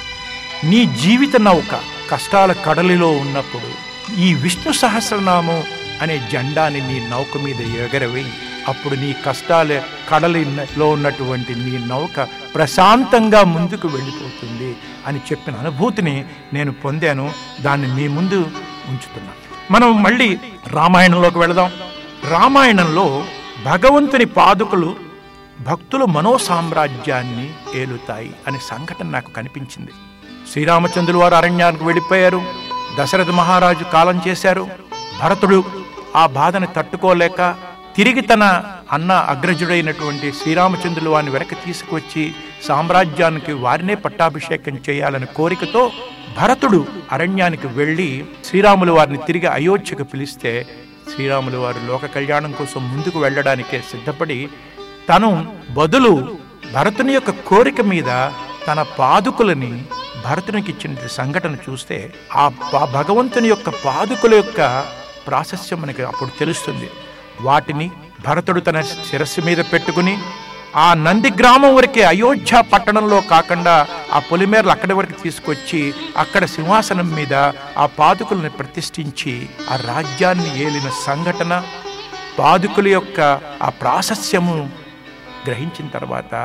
నీ జీవిత నౌక కష్టాల కడలిలో ఉన్నప్పుడు ఈ విష్ణు సహస్రనామం అనే జెండాని నీ నౌక మీద ఎగరవేయి అప్పుడు నీ కష్టాల కడలిలో ఉన్నటువంటి నీ నౌక ప్రశాంతంగా ముందుకు వెళ్ళిపోతుంది అని చెప్పిన అనుభూతిని నేను పొందాను దాన్ని మీ ముందు ఉంచుతున్నాను మనం మళ్ళీ రామాయణంలోకి వెళదాం రామాయణంలో భగవంతుని పాదుకలు భక్తుల మనోసామ్రాజ్యాన్ని ఏలుతాయి అనే సంఘటన నాకు కనిపించింది శ్రీరామచంద్రులు వారు అరణ్యానికి వెళ్ళిపోయారు దశరథ మహారాజు కాలం చేశారు భరతుడు ఆ బాధను తట్టుకోలేక తిరిగి తన అన్న అగ్రజుడైనటువంటి శ్రీరామచంద్రులు వారిని వెనక్కి తీసుకొచ్చి సామ్రాజ్యానికి వారినే పట్టాభిషేకం చేయాలనే కోరికతో భరతుడు అరణ్యానికి వెళ్ళి శ్రీరాములు వారిని తిరిగి అయోధ్యకు పిలిస్తే శ్రీరాములు వారు లోక కళ్యాణం కోసం ముందుకు వెళ్ళడానికే సిద్ధపడి తను బదులు భరతుని యొక్క కోరిక మీద తన పాదుకులని భరతునికి ఇచ్చిన సంఘటన చూస్తే ఆ ప- భగవంతుని యొక్క పాదుకుల యొక్క ప్రాశస్యం మనకి అప్పుడు తెలుస్తుంది వాటిని భరతుడు తన శిరస్సు మీద పెట్టుకుని ఆ నంది గ్రామం వరకే అయోధ్య పట్టణంలో కాకుండా ఆ పొలిమేరలు అక్కడి వరకు తీసుకొచ్చి అక్కడ సింహాసనం మీద ఆ పాదుకులను ప్రతిష్ఠించి ఆ రాజ్యాన్ని ఏలిన సంఘటన పాదుకుల యొక్క ఆ ప్రాశస్యము గ్రహించిన తర్వాత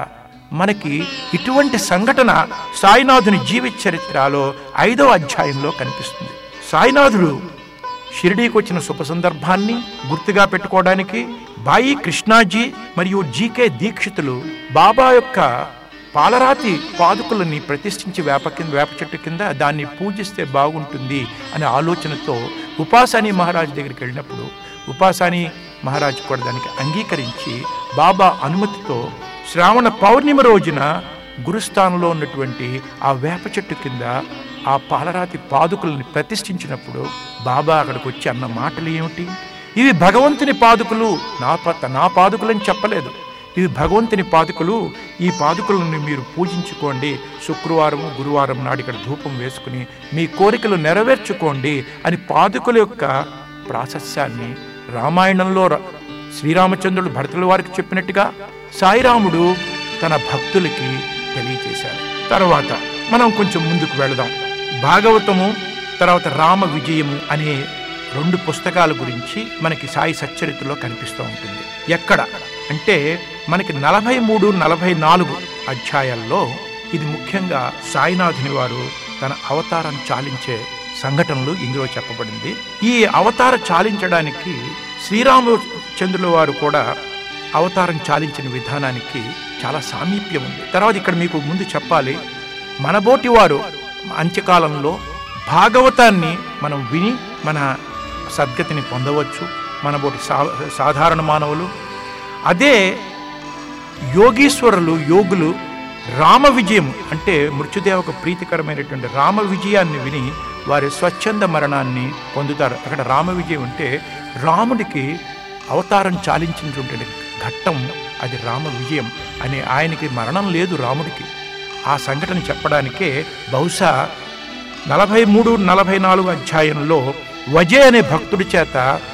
మనకి ఇటువంటి సంఘటన సాయినాథుని జీవిత చరిత్రలో ఐదవ అధ్యాయంలో కనిపిస్తుంది సాయినాథుడు షిరిడీకి వచ్చిన శుభ సందర్భాన్ని గుర్తుగా పెట్టుకోవడానికి బాయి కృష్ణాజీ మరియు జీకే దీక్షితులు బాబా యొక్క పాలరాతి పాదుకులని ప్రతిష్ఠించి వేప కింద వేప చెట్టు కింద దాన్ని పూజిస్తే బాగుంటుంది అనే ఆలోచనతో ఉపాసాని మహారాజ్ దగ్గరికి వెళ్ళినప్పుడు ఉపాసాని మహారాజ్ కూడా దానికి అంగీకరించి బాబా అనుమతితో శ్రావణ పౌర్ణిమ రోజున గురుస్థానంలో ఉన్నటువంటి ఆ వేప చెట్టు కింద ఆ పాలరాతి పాదుకులను ప్రతిష్ఠించినప్పుడు బాబా అక్కడికి వచ్చి అన్న మాటలు ఏమిటి ఇవి భగవంతుని పాదుకులు నా ప నా పాదుకులని చెప్పలేదు ఇవి భగవంతుని పాదుకులు ఈ పాదుకులను మీరు పూజించుకోండి శుక్రవారం గురువారం నాడు ఇక్కడ ధూపం వేసుకుని మీ కోరికలు నెరవేర్చుకోండి అని పాదుకుల యొక్క ప్రాశస్యాన్ని రామాయణంలో ర- శ్రీరామచంద్రుడు భరతుల వారికి చెప్పినట్టుగా సాయిరాముడు తన భక్తులకి తెలియచేశాడు తర్వాత మనం కొంచెం ముందుకు వెళదాం భాగవతము తర్వాత రామ విజయము అనే రెండు పుస్తకాల గురించి మనకి సాయి సచ్చరిత్రలో కనిపిస్తూ ఉంటుంది ఎక్కడ అంటే మనకి నలభై మూడు నలభై నాలుగు అధ్యాయాల్లో ఇది ముఖ్యంగా సాయినాథుని వారు తన అవతారం చాలించే సంఘటనలు ఇందులో చెప్పబడింది ఈ అవతార చాలించడానికి శ్రీరామచంద్రుల వారు కూడా అవతారం చాలించిన విధానానికి చాలా సామీప్యం ఉంది తర్వాత ఇక్కడ మీకు ముందు చెప్పాలి మనబోటి వారు అంత్యకాలంలో భాగవతాన్ని మనం విని మన సద్గతిని పొందవచ్చు మనబోటి సా సాధారణ మానవులు అదే యోగీశ్వరులు యోగులు రామ విజయం అంటే మృత్యుదేవకు ప్రీతికరమైనటువంటి రామ విజయాన్ని విని వారి స్వచ్ఛంద మరణాన్ని పొందుతారు అక్కడ రామ విజయం అంటే రాముడికి అవతారం చాలించినటువంటి ఘట్టం అది రామ విజయం అనే ఆయనకి మరణం లేదు రాముడికి ఆ సంఘటన చెప్పడానికే బహుశా నలభై మూడు నలభై నాలుగు అధ్యాయంలో వజే అనే భక్తుడి చేత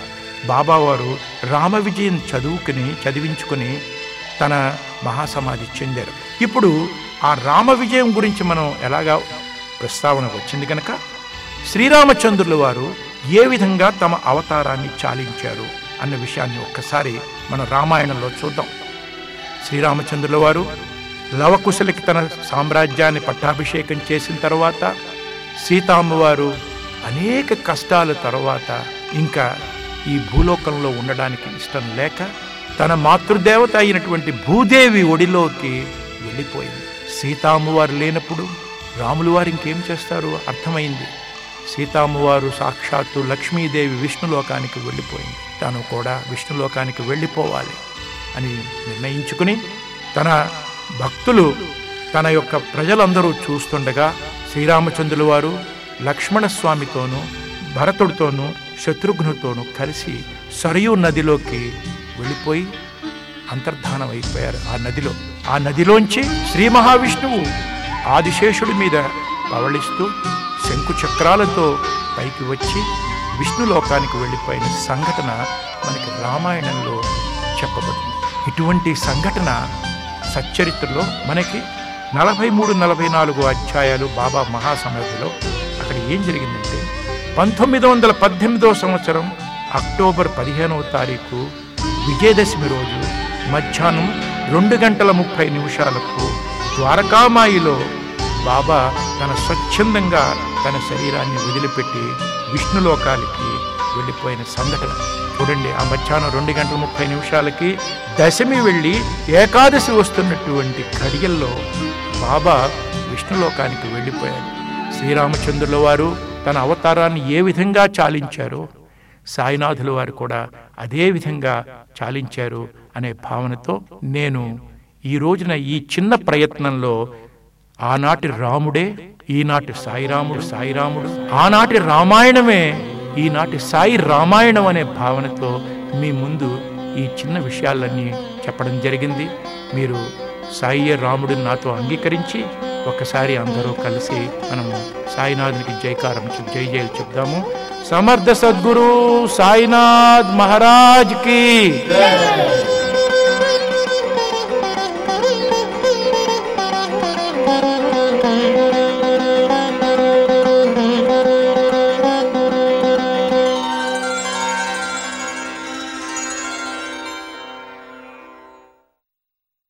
బాబావారు రామ విజయం చదువుకుని చదివించుకుని తన మహాసమాధి చెందారు ఇప్పుడు ఆ రామ విజయం గురించి మనం ఎలాగా ప్రస్తావన వచ్చింది కనుక శ్రీరామచంద్రుల వారు ఏ విధంగా తమ అవతారాన్ని చాలించారు అన్న విషయాన్ని ఒక్కసారి మన రామాయణంలో చూద్దాం శ్రీరామచంద్రుల వారు లవకుశలకి తన సామ్రాజ్యాన్ని పట్టాభిషేకం చేసిన తర్వాత సీతామ్మవారు అనేక కష్టాల తర్వాత ఇంకా ఈ భూలోకంలో ఉండడానికి ఇష్టం లేక తన మాతృదేవత అయినటువంటి భూదేవి ఒడిలోకి వెళ్ళిపోయింది సీతామ్మవారు లేనప్పుడు రాములు వారు ఇంకేం చేస్తారు అర్థమైంది సీతామ్మవారు సాక్షాత్తు లక్ష్మీదేవి విష్ణులోకానికి వెళ్ళిపోయింది తాను కూడా విష్ణులోకానికి వెళ్ళిపోవాలి అని నిర్ణయించుకుని తన భక్తులు తన యొక్క ప్రజలందరూ చూస్తుండగా శ్రీరామచంద్రుల వారు లక్ష్మణస్వామితోనూ భరతుడితోనూ శత్రుఘ్నుతోనూ కలిసి సరయూ నదిలోకి వెళ్ళిపోయి అంతర్ధానం అయిపోయారు ఆ నదిలో ఆ నదిలోంచి శ్రీ మహావిష్ణువు ఆదిశేషుడి మీద పవళిస్తూ శంకు చక్రాలతో పైకి వచ్చి విష్ణులోకానికి వెళ్ళిపోయిన సంఘటన మనకి రామాయణంలో చెప్పబడింది ఇటువంటి సంఘటన సచ్చరిత్రలో మనకి నలభై మూడు నలభై నాలుగు అధ్యాయాలు బాబా మహాసమాధిలో అక్కడ ఏం జరిగిందంటే పంతొమ్మిది వందల పద్దెనిమిదవ సంవత్సరం అక్టోబర్ పదిహేనవ తారీఖు విజయదశమి రోజు మధ్యాహ్నం రెండు గంటల ముప్పై నిమిషాలకు ద్వారకామాయిలో బాబా తన స్వచ్ఛందంగా తన శరీరాన్ని వదిలిపెట్టి విష్ణులోకానికి వెళ్ళిపోయిన సంఘటన చూడండి ఆ మధ్యాహ్నం రెండు గంటల ముప్పై నిమిషాలకి దశమి వెళ్ళి ఏకాదశి వస్తున్నటువంటి ఘడియల్లో బాబా విష్ణులోకానికి వెళ్ళిపోయాడు శ్రీరామచంద్రుల వారు తన అవతారాన్ని ఏ విధంగా చాలించారో సాయినాథుల వారు కూడా అదే విధంగా చాలించారు అనే భావనతో నేను ఈ రోజున ఈ చిన్న ప్రయత్నంలో ఆనాటి రాముడే ఈనాటి సాయిరాముడు సాయిరాముడు ఆనాటి రామాయణమే ఈనాటి సాయి రామాయణం అనే భావనతో మీ ముందు ఈ చిన్న విషయాలన్నీ చెప్పడం జరిగింది మీరు సాయి రాముడిని నాతో అంగీకరించి ఒక్కసారి అందరూ కలిసి మనం సాయినాథునికి జయకారం చెప్- జై జయలు చెప్దాము సమర్థ సద్గురు సాయినాథ్ మహారాజ్ కి